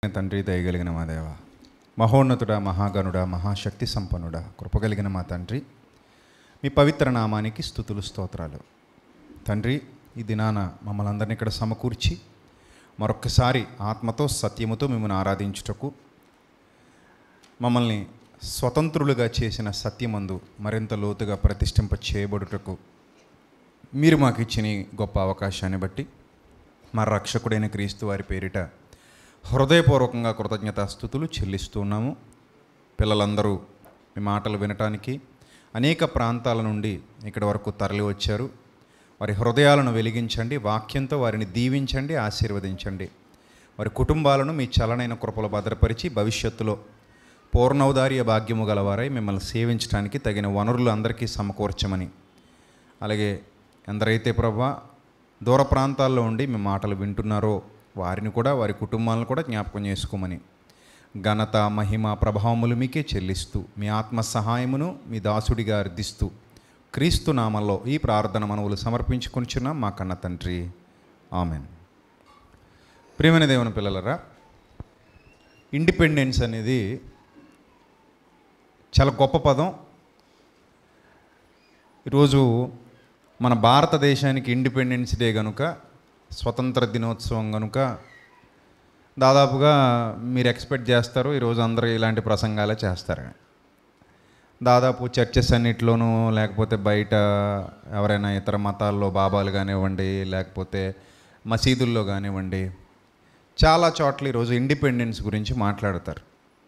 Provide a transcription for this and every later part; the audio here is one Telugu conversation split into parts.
తండ్రి దయగలిగిన మా దేవ మహోన్నతుడా మహాగణుడా మహాశక్తి సంపన్నుడా కృపగలిగిన మా తండ్రి మీ పవిత్ర నామానికి స్థుతులు స్తోత్రాలు తండ్రి ఈ దినాన మమ్మల్ని అందరినీ ఇక్కడ సమకూర్చి మరొక్కసారి ఆత్మతో సత్యముతో మిమ్మల్ని ఆరాధించుటకు మమ్మల్ని స్వతంత్రులుగా చేసిన సత్యమందు మరింత లోతుగా ప్రతిష్ఠింప చేయబడుటకు మీరు మాకు ఇచ్చిన ఈ గొప్ప అవకాశాన్ని బట్టి మా రక్షకుడైన క్రీస్తు వారి పేరిట హృదయపూర్వకంగా కృతజ్ఞతాస్థుతులు చెల్లిస్తున్నాము పిల్లలందరూ మీ మాటలు వినటానికి అనేక ప్రాంతాల నుండి ఇక్కడి వరకు తరలి వచ్చారు వారి హృదయాలను వెలిగించండి వాక్యంతో వారిని దీవించండి ఆశీర్వదించండి వారి కుటుంబాలను మీ చలనైన కృపలు భద్రపరిచి భవిష్యత్తులో పూర్ణౌదార్య భాగ్యము గలవారై మిమ్మల్ని సేవించడానికి తగిన వనరులు అందరికీ సమకూర్చమని అలాగే ఎందరైతే ప్రభా దూర ప్రాంతాల్లో ఉండి మీ మాటలు వింటున్నారో వారిని కూడా వారి కుటుంబాలను కూడా జ్ఞాపకం చేసుకోమని ఘనత మహిమ ప్రభావములు మీకే చెల్లిస్తూ మీ ఆత్మ సహాయమును మీ దాసుడిగా అర్థిస్తూ క్రీస్తు నామంలో ఈ ప్రార్థన మనవులు సమర్పించుకొనిచున్నాం మా కన్న తండ్రి ఆమెన్ ప్రియమైన దేవుని పిల్లలరా ఇండిపెండెన్స్ అనేది చాలా గొప్ప పదం ఈరోజు మన భారతదేశానికి ఇండిపెండెన్స్ డే కనుక స్వతంత్ర దినోత్సవం కనుక దాదాపుగా మీరు ఎక్స్పెక్ట్ చేస్తారు ఈరోజు అందరూ ఇలాంటి ప్రసంగాలే చేస్తారు దాదాపు చర్చెస్ అన్నిట్లోనూ లేకపోతే బయట ఎవరైనా ఇతర మతాల్లో బాబాలు కానివ్వండి లేకపోతే మసీదుల్లో కానివ్వండి చాలా చోట్ల ఈరోజు ఇండిపెండెన్స్ గురించి మాట్లాడతారు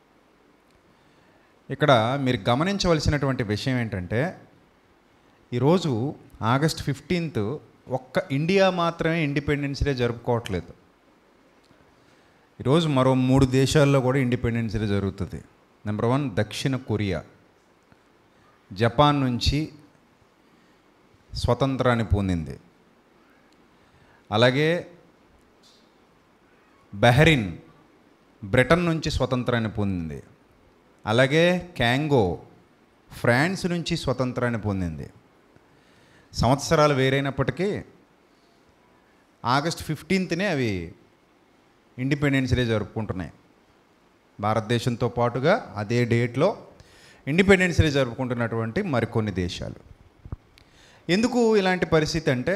ఇక్కడ మీరు గమనించవలసినటువంటి విషయం ఏంటంటే ఈరోజు ఆగస్ట్ ఫిఫ్టీన్త్ ఒక్క ఇండియా మాత్రమే ఇండిపెండెన్స్ డే జరుపుకోవట్లేదు ఈరోజు మరో మూడు దేశాల్లో కూడా ఇండిపెండెన్స్ డే జరుగుతుంది నెంబర్ వన్ దక్షిణ కొరియా జపాన్ నుంచి స్వతంత్రాన్ని పొందింది అలాగే బెహరిన్ బ్రిటన్ నుంచి స్వతంత్రాన్ని పొందింది అలాగే క్యాంగో ఫ్రాన్స్ నుంచి స్వతంత్రాన్ని పొందింది సంవత్సరాలు వేరైనప్పటికీ ఆగస్ట్ ఫిఫ్టీన్త్నే అవి ఇండిపెండెన్స్ డే జరుపుకుంటున్నాయి భారతదేశంతో పాటుగా అదే డేట్లో ఇండిపెండెన్స్ డే జరుపుకుంటున్నటువంటి మరికొన్ని దేశాలు ఎందుకు ఇలాంటి పరిస్థితి అంటే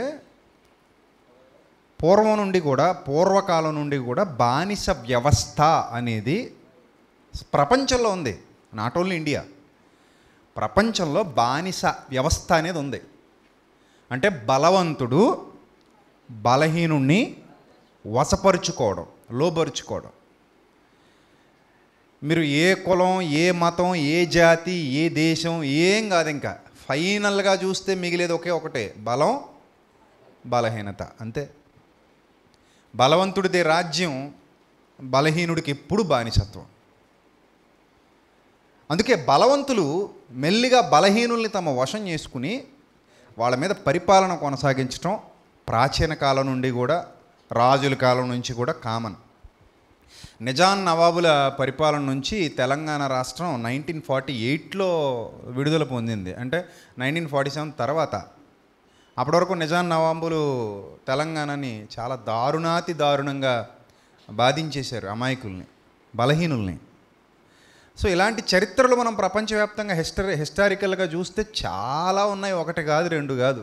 పూర్వం నుండి కూడా పూర్వకాలం నుండి కూడా బానిస వ్యవస్థ అనేది ప్రపంచంలో ఉంది నాట్ ఓన్లీ ఇండియా ప్రపంచంలో బానిస వ్యవస్థ అనేది ఉంది అంటే బలవంతుడు బలహీనుణ్ణి వశపరుచుకోవడం లోబరుచుకోవడం మీరు ఏ కులం ఏ మతం ఏ జాతి ఏ దేశం ఏం కాదు ఇంకా ఫైనల్గా చూస్తే మిగిలేది ఒకే ఒకటే బలం బలహీనత అంతే బలవంతుడిదే రాజ్యం బలహీనుడికి ఎప్పుడు బానిసత్వం అందుకే బలవంతులు మెల్లిగా బలహీనుల్ని తమ వశం చేసుకుని వాళ్ళ మీద పరిపాలన కొనసాగించడం ప్రాచీన కాలం నుండి కూడా రాజుల కాలం నుంచి కూడా కామన్ నిజాం నవాబుల పరిపాలన నుంచి తెలంగాణ రాష్ట్రం నైన్టీన్ ఫార్టీ ఎయిట్లో విడుదల పొందింది అంటే నైన్టీన్ ఫార్టీ సెవెన్ తర్వాత అప్పటి వరకు నిజాం నవాబులు తెలంగాణని చాలా దారుణాతి దారుణంగా బాధించేశారు అమాయకుల్ని బలహీనుల్ని సో ఇలాంటి చరిత్రలు మనం ప్రపంచవ్యాప్తంగా హిస్టరీ హిస్టారికల్గా చూస్తే చాలా ఉన్నాయి ఒకటి కాదు రెండు కాదు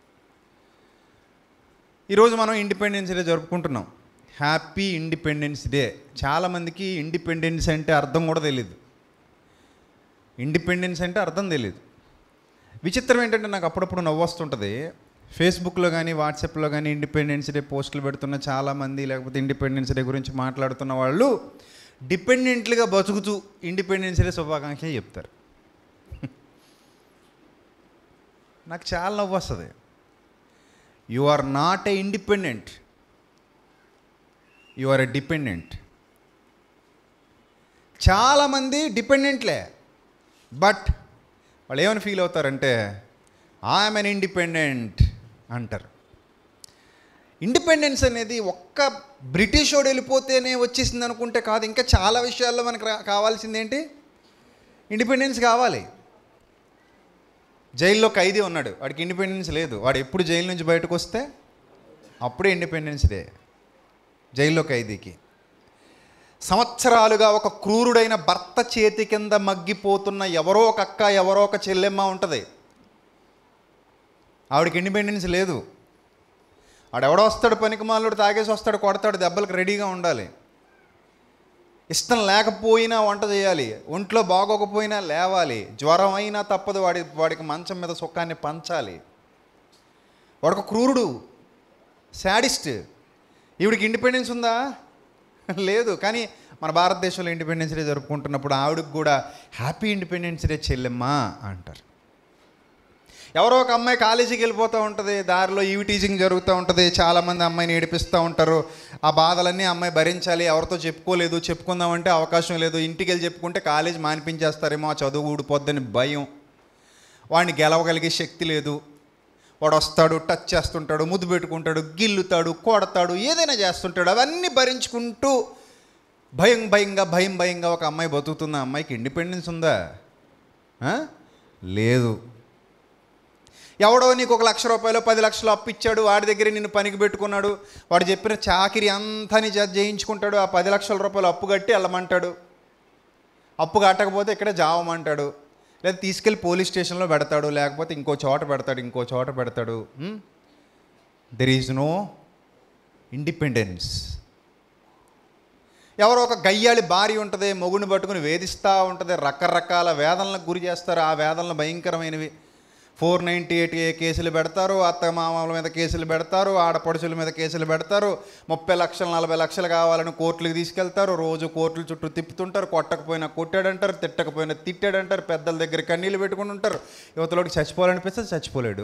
ఈరోజు మనం ఇండిపెండెన్స్ డే జరుపుకుంటున్నాం హ్యాపీ ఇండిపెండెన్స్ డే చాలామందికి ఇండిపెండెన్స్ అంటే అర్థం కూడా తెలియదు ఇండిపెండెన్స్ అంటే అర్థం తెలియదు విచిత్రం ఏంటంటే నాకు అప్పుడప్పుడు నవ్వు వస్తుంటుంది ఫేస్బుక్లో కానీ వాట్సాప్లో కానీ ఇండిపెండెన్స్ డే పోస్టులు పెడుతున్న చాలామంది లేకపోతే ఇండిపెండెన్స్ డే గురించి మాట్లాడుతున్న వాళ్ళు డిపెండెంట్లుగా బతుకుతూ ఇండిపెండెన్స్ డే శుభాకాంక్షలు చెప్తారు నాకు చాలా నవ్వు వస్తుంది you are not a independent you are a dependent చాలామంది డిపెండెంట్లే బట్ వాళ్ళు ఏమని ఫీల్ అవుతారంటే ఐఎమ్ అన్ ఇండిపెండెంట్ అంటారు ఇండిపెండెన్స్ అనేది ఒక్క బ్రిటిష్ వాడు వెళ్ళిపోతేనే వచ్చేసింది అనుకుంటే కాదు ఇంకా చాలా విషయాల్లో మనకు రా- కావాల్సింది ఏంటి ఇండిపెండెన్స్ కావాలి జైల్లో ఖైదీ ఉన్నాడు వాడికి ఇండిపెండెన్స్ లేదు వాడు ఎప్పుడు జైలు నుంచి బయటకు వస్తే అప్పుడే ఇండిపెండెన్స్ డే జైల్లో ఖైదీకి సంవత్సరాలుగా ఒక క్రూరుడైన భర్త చేతి కింద మగ్గిపోతున్న ఎవరో ఒక అక్క ఎవరో ఒక చెల్లెమ్మ ఉంటుంది ఆవిడకి ఇండిపెండెన్స్ లేదు ఆడెవడో వస్తాడు పనికి మాలోడు తాగేసి వస్తాడు కొడతాడు దెబ్బలకు రెడీగా ఉండాలి ఇష్టం లేకపోయినా వంట చేయాలి ఒంట్లో బాగోకపోయినా లేవాలి జ్వరం అయినా తప్పదు వాడి వాడికి మంచం మీద సుఖాన్ని పంచాలి వాడొక క్రూరుడు శాడిస్ట్ ఈవిడికి ఇండిపెండెన్స్ ఉందా లేదు కానీ మన భారతదేశంలో ఇండిపెండెన్స్ డే జరుపుకుంటున్నప్పుడు ఆవిడకి కూడా హ్యాపీ ఇండిపెండెన్స్ డే చెల్లెమ్మా అంటారు ఎవరో ఒక అమ్మాయి కాలేజీకి వెళ్ళిపోతూ ఉంటుంది దారిలో ఈవి టీచింగ్ జరుగుతూ ఉంటుంది చాలామంది అమ్మాయిని ఏడిపిస్తూ ఉంటారు ఆ బాధలన్నీ అమ్మాయి భరించాలి ఎవరితో చెప్పుకోలేదు చెప్పుకుందామంటే అవకాశం లేదు ఇంటికి వెళ్ళి చెప్పుకుంటే కాలేజ్ మానిపించేస్తారేమో ఆ చదువు ఊడిపోద్దని భయం వాడిని గెలవగలిగే శక్తి లేదు వాడు వస్తాడు టచ్ చేస్తుంటాడు ముద్దు పెట్టుకుంటాడు గిల్లుతాడు కొడతాడు ఏదైనా చేస్తుంటాడు అవన్నీ భరించుకుంటూ భయం భయంగా భయం భయంగా ఒక అమ్మాయి బతుకుతున్న అమ్మాయికి ఇండిపెండెన్స్ ఉందా ఆ? లేదు ఎవడో నీకు ఒక లక్ష రూపాయలు పది లక్షలు అప్పు ఇచ్చాడు వాడి దగ్గర నిన్ను పనికి పెట్టుకున్నాడు వాడు చెప్పిన చాకిరి అంతా నీ చేత చేయించుకుంటాడు ఆ పది లక్షల రూపాయలు అప్పు కట్టి వెళ్ళమంటాడు అప్పు కట్టకపోతే ఇక్కడే జావమంటాడు లేదా తీసుకెళ్ళి పోలీస్ స్టేషన్లో పెడతాడు లేకపోతే ఇంకో చోట పెడతాడు ఇంకో చోట పెడతాడు దెర్ ఈజ్ నో ఇండిపెండెన్స్ ఎవరో ఒక గయ్యాళి భార్య ఉంటుంది మొగుని పట్టుకుని వేధిస్తూ ఉంటుంది రకరకాల వేదనలకు గురి చేస్తారు ఆ వేదనలు భయంకరమైనవి ఫోర్ నైంటీ ఎయిట్ ఏ కేసులు పెడతారు అత్త మామల మీద కేసులు పెడతారు ఆడపడుచుల మీద కేసులు పెడతారు ముప్పై లక్షలు నలభై లక్షలు కావాలని కోర్టులకు తీసుకెళ్తారు రోజు కోర్టుల చుట్టూ తిప్పుతుంటారు కొట్టకపోయినా కొట్టాడంటారు తిట్టకపోయినా తిట్టాడంటారు పెద్దల దగ్గర కన్నీళ్ళు పెట్టుకుని ఉంటారు యువతలోకి చచ్చిపోవాలనిపిస్తే చచ్చిపోలేడు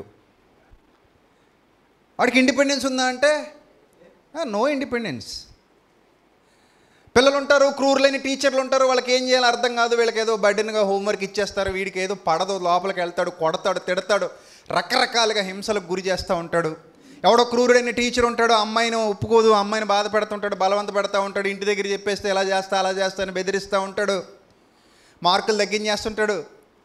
వాడికి ఇండిపెండెన్స్ ఉందా అంటే నో ఇండిపెండెన్స్ పిల్లలు ఉంటారు క్రూరులైన టీచర్లు ఉంటారు వాళ్ళకి ఏం చేయాలో అర్థం కాదు వీళ్ళకి ఏదో బడ్డెన్గా హోంవర్క్ ఇచ్చేస్తారు వీడికి ఏదో పడదు లోపలికి వెళ్తాడు కొడతాడు తిడతాడు రకరకాలుగా హింసలకు గురి చేస్తూ ఉంటాడు ఎవడో క్రూరుడైన టీచర్ ఉంటాడు అమ్మాయిని ఒప్పుకోదు అమ్మాయిని బాధ పెడుతుంటాడు బలవంత పెడతా ఉంటాడు ఇంటి దగ్గర చెప్పేస్తే ఎలా చేస్తా అలా చేస్తా అని బెదిరిస్తూ ఉంటాడు మార్కులు తగ్గించేస్తుంటాడు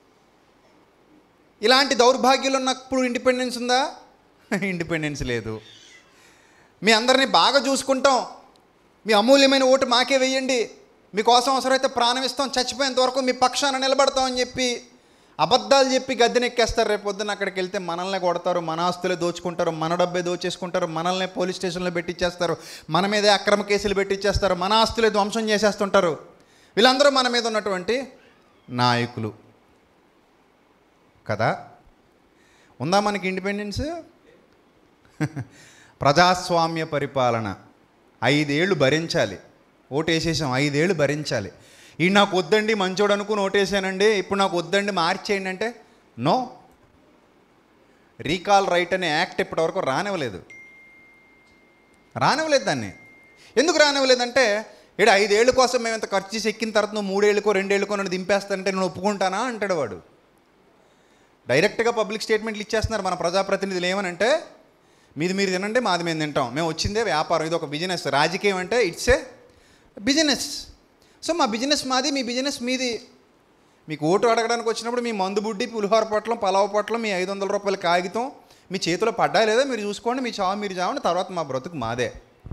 ఇలాంటి దౌర్భాగ్యాలు ఉన్నప్పుడు ఇండిపెండెన్స్ ఉందా ఇండిపెండెన్స్ లేదు మీ అందరినీ బాగా చూసుకుంటాం మీ అమూల్యమైన ఓటు మాకే వేయండి మీకోసం అవసరమైతే ప్రాణం ఇస్తాం చచ్చిపోయేంత వరకు మీ పక్షాన నిలబడతామని చెప్పి అబద్ధాలు చెప్పి గద్దెనెక్కేస్తారు రేపు పొద్దున్న అక్కడికి వెళ్తే మనల్నే కొడతారు మన ఆస్తులే దోచుకుంటారు మన డబ్బే దోచేసుకుంటారు మనల్నే పోలీస్ స్టేషన్లో పెట్టిచ్చేస్తారు మన మీదే అక్రమ కేసులు పెట్టిచ్చేస్తారు మన ఆస్తులే ధ్వంసం చేసేస్తుంటారు వీళ్ళందరూ మన మీద ఉన్నటువంటి నాయకులు కదా ఉందా మనకి ఇండిపెండెన్స్ ప్రజాస్వామ్య పరిపాలన ఐదేళ్ళు భరించాలి ఓటేసేసాం ఐదేళ్ళు భరించాలి ఈ నాకు వద్దండి మంచోడు అనుకుని ఓటేసానండి ఇప్పుడు నాకు వద్దండి మార్చేయండి అంటే నో రీకాల్ రైట్ అనే యాక్ట్ ఇప్పటివరకు రానివ్వలేదు రానివ్వలేదు దాన్ని ఎందుకు రానివ్వలేదంటే ఏడు ఐదేళ్ళ కోసం మేము ఇంత ఖర్చు చేసి ఎక్కిన తర్వాత నువ్వు మూడేళ్ళకో రెండేళ్ళకో నన్ను దింపేస్తానంటే నేను ఒప్పుకుంటానా అంటాడు వాడు డైరెక్ట్గా పబ్లిక్ స్టేట్మెంట్లు ఇచ్చేస్తున్నారు మన ప్రజాప్రతినిధులు ఏమనంటే మీది మీరు తినండి మాది మేము తింటాం మేము వచ్చిందే వ్యాపారం ఇది ఒక బిజినెస్ రాజకీయం అంటే ఇట్స్ ఏ బిజినెస్ సో మా బిజినెస్ మాది మీ బిజినెస్ మీది మీకు ఓటు అడగడానికి వచ్చినప్పుడు మీ మందు బుడ్డి పులిహోర పొట్లం పలావ పొట్లం మీ ఐదు వందల రూపాయల కాగితం మీ చేతిలో పడ్డా లేదా మీరు చూసుకోండి మీ చావు మీరు చావండి తర్వాత మా బ్రతుకు మాదే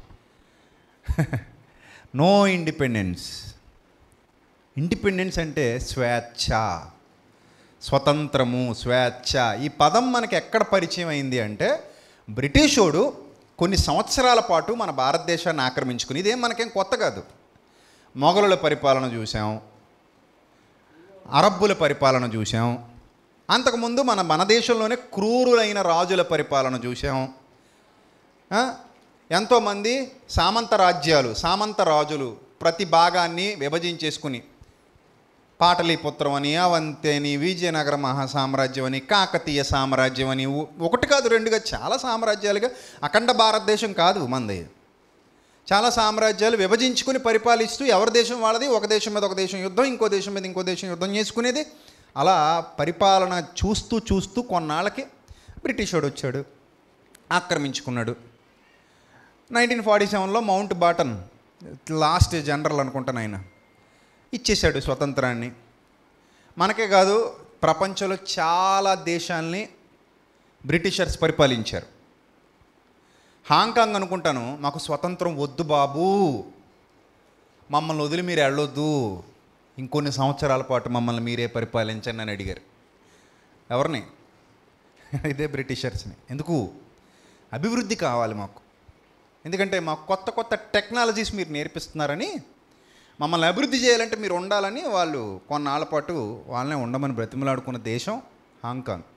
నో ఇండిపెండెన్స్ ఇండిపెండెన్స్ అంటే స్వేచ్ఛ స్వతంత్రము స్వేచ్ఛ ఈ పదం మనకి ఎక్కడ పరిచయం అయింది అంటే బ్రిటిషోడు కొన్ని సంవత్సరాల పాటు మన భారతదేశాన్ని ఆక్రమించుకుని ఇదేం మనకేం కొత్త కాదు మొఘలుల పరిపాలన చూసాం అరబ్బుల పరిపాలన చూసాం అంతకుముందు మన మన దేశంలోనే క్రూరులైన రాజుల పరిపాలన చూసాం ఆ? ఎంతోమంది సామంత రాజ్యాలు సామంత రాజులు ప్రతి భాగాన్ని విభజించేసుకుని పాటలీపుత్రం అని అవంతి అని విజయనగర మహాసామ్రాజ్యం అని కాకతీయ సామ్రాజ్యం అని ఒ- ఒకటి కాదు రెండుగా చాలా సామ్రాజ్యాలుగా అఖండ భారతదేశం కాదు మంది చాలా సామ్రాజ్యాలు విభజించుకుని పరిపాలిస్తూ ఎవరి దేశం వాళ్ళది ఒక దేశం మీద ఒక దేశం యుద్ధం ఇంకో దేశం మీద ఇంకో దేశం యుద్ధం చేసుకునేది అలా పరిపాలన చూస్తూ చూస్తూ కొన్నాళ్ళకి బ్రిటిష్ వాడు వచ్చాడు ఆక్రమించుకున్నాడు నైన్టీన్ ఫార్టీ సెవెన్లో మౌంట్ బాటన్ లాస్ట్ జనరల్ అనుకుంటాను ఆయన ఇచ్చేశాడు స్వతంత్రాన్ని మనకే కాదు ప్రపంచంలో చాలా దేశాల్ని బ్రిటిషర్స్ పరిపాలించారు హాంకాంగ్ అనుకుంటాను మాకు స్వతంత్రం వద్దు బాబు మమ్మల్ని వదిలి మీరు వెళ్ళొద్దు ఇంకొన్ని సంవత్సరాల పాటు మమ్మల్ని మీరే పరిపాలించండి అని అడిగారు ఎవరిని ఇదే బ్రిటిషర్స్ని ఎందుకు అభివృద్ధి కావాలి మాకు ఎందుకంటే మాకు కొత్త కొత్త టెక్నాలజీస్ మీరు నేర్పిస్తున్నారని మమ్మల్ని అభివృద్ధి చేయాలంటే మీరు ఉండాలని వాళ్ళు కొన్నాళ్ళ పాటు వాళ్ళనే ఉండమని బ్రతిమలాడుకున్న దేశం హాంకాంగ్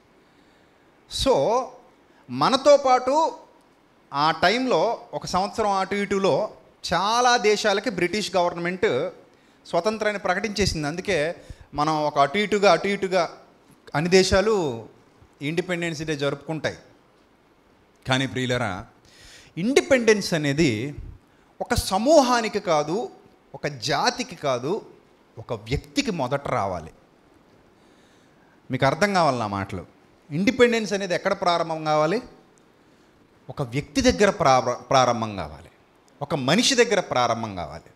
సో మనతో పాటు ఆ టైంలో ఒక సంవత్సరం అటు ఇటులో చాలా దేశాలకి బ్రిటిష్ గవర్నమెంట్ స్వతంత్రాన్ని ప్రకటించేసింది అందుకే మనం ఒక అటు ఇటుగా అటు ఇటుగా అన్ని దేశాలు ఇండిపెండెన్స్ డే జరుపుకుంటాయి కానీ ప్రియులరా ఇండిపెండెన్స్ అనేది ఒక సమూహానికి కాదు ఒక జాతికి కాదు ఒక వ్యక్తికి మొదట రావాలి మీకు అర్థం కావాలి నా మాటలు ఇండిపెండెన్స్ అనేది ఎక్కడ ప్రారంభం కావాలి ఒక వ్యక్తి దగ్గర ప్రార ప్రారంభం కావాలి ఒక మనిషి దగ్గర ప్రారంభం కావాలి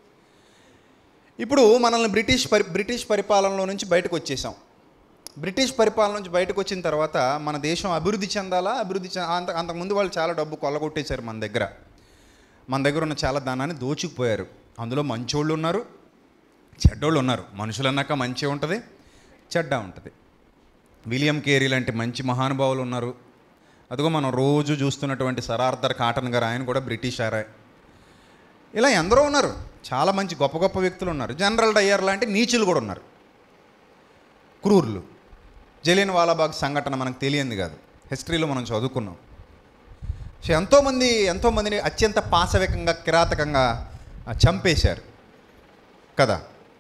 ఇప్పుడు మనల్ని బ్రిటిష్ పరి బ్రిటిష్ పరిపాలనలో నుంచి బయటకు వచ్చేసాం బ్రిటిష్ పరిపాలన నుంచి బయటకు వచ్చిన తర్వాత మన దేశం అభివృద్ధి చెందాలా అభివృద్ధి చె అంత అంతకుముందు వాళ్ళు చాలా డబ్బు కొల్లగొట్టేశారు మన దగ్గర మన దగ్గర ఉన్న చాలా ధనాన్ని దోచుకుపోయారు అందులో మంచోళ్ళు ఉన్నారు చెడ్డోళ్ళు ఉన్నారు మనుషులు అన్నాక మంచి ఉంటుంది చెడ్డ ఉంటుంది విలియం కేరీ లాంటి మంచి మహానుభావులు ఉన్నారు అదిగో మనం రోజు చూస్తున్నటువంటి సరార్థర్ కాటన్ గారు ఆయన కూడా బ్రిటిష్ ఆరాయ్ ఇలా ఎందరో ఉన్నారు చాలా మంచి గొప్ప గొప్ప వ్యక్తులు ఉన్నారు జనరల్ డయ్యర్ లాంటి నీచులు కూడా ఉన్నారు క్రూరులు జలియన్ వాలాబాగ్ సంఘటన మనకు తెలియంది కాదు హిస్టరీలో మనం చదువుకున్నాం సో ఎంతోమంది ఎంతోమందిని అత్యంత పాశవికంగా కిరాతకంగా ఆ, చంపేశారు కదా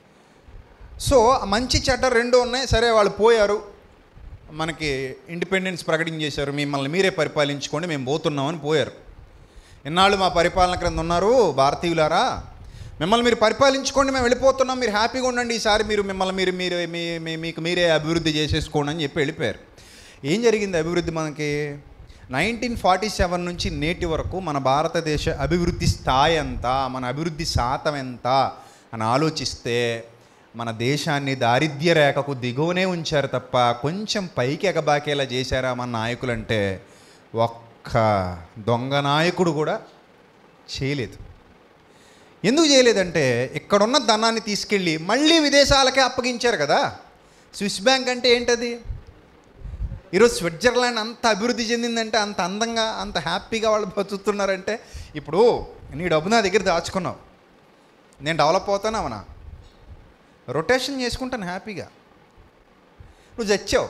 సో ఆ మంచి చెడ్డ రెండు ఉన్నాయి సరే వాళ్ళు పోయారు మనకి ఇండిపెండెన్స్ ప్రకటించేశారు మిమ్మల్ని మీరే పరిపాలించుకోండి మేము పోతున్నామని పోయారు ఇన్నాళ్ళు మా పరిపాలన క్రింద ఉన్నారు భారతీయులారా మిమ్మల్ని మీరు పరిపాలించుకోండి మేము వెళ్ళిపోతున్నాం మీరు హ్యాపీగా ఉండండి ఈసారి మీరు మిమ్మల్ని మీరు మీరు మీ మీ- మీకు మీరే అభివృద్ధి చేసేసుకోండి అని చెప్పి వెళ్ళిపోయారు ఏం జరిగింది అభివృద్ధి మనకి నైన్టీన్ ఫార్టీ సెవెన్ నుంచి నేటి వరకు మన భారతదేశ అభివృద్ధి స్థాయి ఎంత మన అభివృద్ధి శాతం ఎంత అని ఆలోచిస్తే మన దేశాన్ని దారిద్ర్య రేఖకు దిగువనే ఉంచారు తప్ప కొంచెం పైకి ఎగబాకేలా చేశారా మన నాయకులంటే ఒక్క దొంగ నాయకుడు కూడా చేయలేదు ఎందుకు చేయలేదంటే ఇక్కడున్న ధనాన్ని తీసుకెళ్ళి మళ్ళీ విదేశాలకే అప్పగించారు కదా స్విస్ బ్యాంక్ అంటే ఏంటది ఈరోజు స్విట్జర్లాండ్ అంత అభివృద్ధి చెందిందంటే అంత అందంగా అంత హ్యాపీగా వాళ్ళు బతుకుతున్నారంటే ఇప్పుడు నీ డబ్బు నా దగ్గర దాచుకున్నావు నేను డెవలప్ అవుతాను అవనా రొటేషన్ చేసుకుంటాను హ్యాపీగా నువ్వు చచ్చావు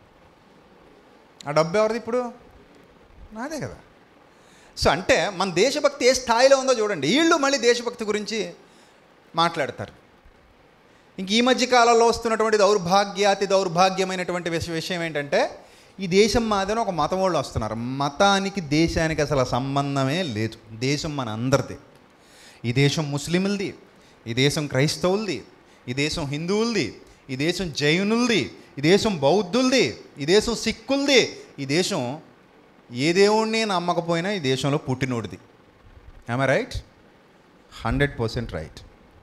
ఆ డబ్బు ఎవరిది ఇప్పుడు నాదే కదా సో అంటే మన దేశభక్తి ఏ స్థాయిలో ఉందో చూడండి వీళ్ళు మళ్ళీ దేశభక్తి గురించి మాట్లాడతారు ఇంక ఈ మధ్య కాలంలో వస్తున్నటువంటి దౌర్భాగ్యాతి దౌర్భాగ్యమైనటువంటి విష- విషయం ఏంటంటే ఈ దేశం మాదని ఒక మతం వాళ్ళు వస్తున్నారు మతానికి దేశానికి అసలు సంబంధమే లేదు దేశం మన అందరిది ఈ దేశం ముస్లింలది ఈ దేశం క్రైస్తవులది ఈ దేశం హిందువులది ఈ దేశం జైనులది ఈ దేశం బౌద్ధులది ఈ దేశం సిక్కులది ఈ దేశం ఏ దేవుణ్ణి నమ్మకపోయినా ఈ దేశంలో పుట్టినోడిది I right hundred percent right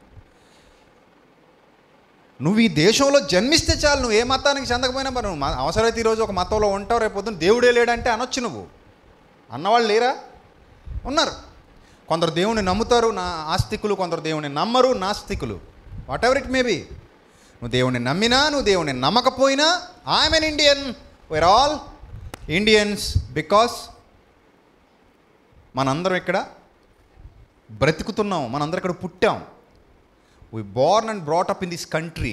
నువ్వు ఈ దేశంలో జన్మిస్తే చాలు నువ్వు ఏ మతానికి చెందకపోయినా మరి నువ్వు మ- అవసరమైతే ఈరోజు ఒక మతంలో ఉంటావు రేపు పొద్దున్న దేవుడే లేడంటే అనొచ్చు నువ్వు అన్నవాళ్ళు లేరా ఉన్నారు కొందరు దేవుని నమ్ముతారు నా ఆస్తికులు కొందరు దేవుని నమ్మరు నాస్తికులు whatever it may be నువ్వు దేవుని నమ్మినా నువ్వు దేవుని నమ్మకపోయినా I'm an Indian we're all Indians because మనందరం ఇక్కడ బ్రతుకుతున్నాం మనందరం ఇక్కడ పుట్టాం we born and brought up in this country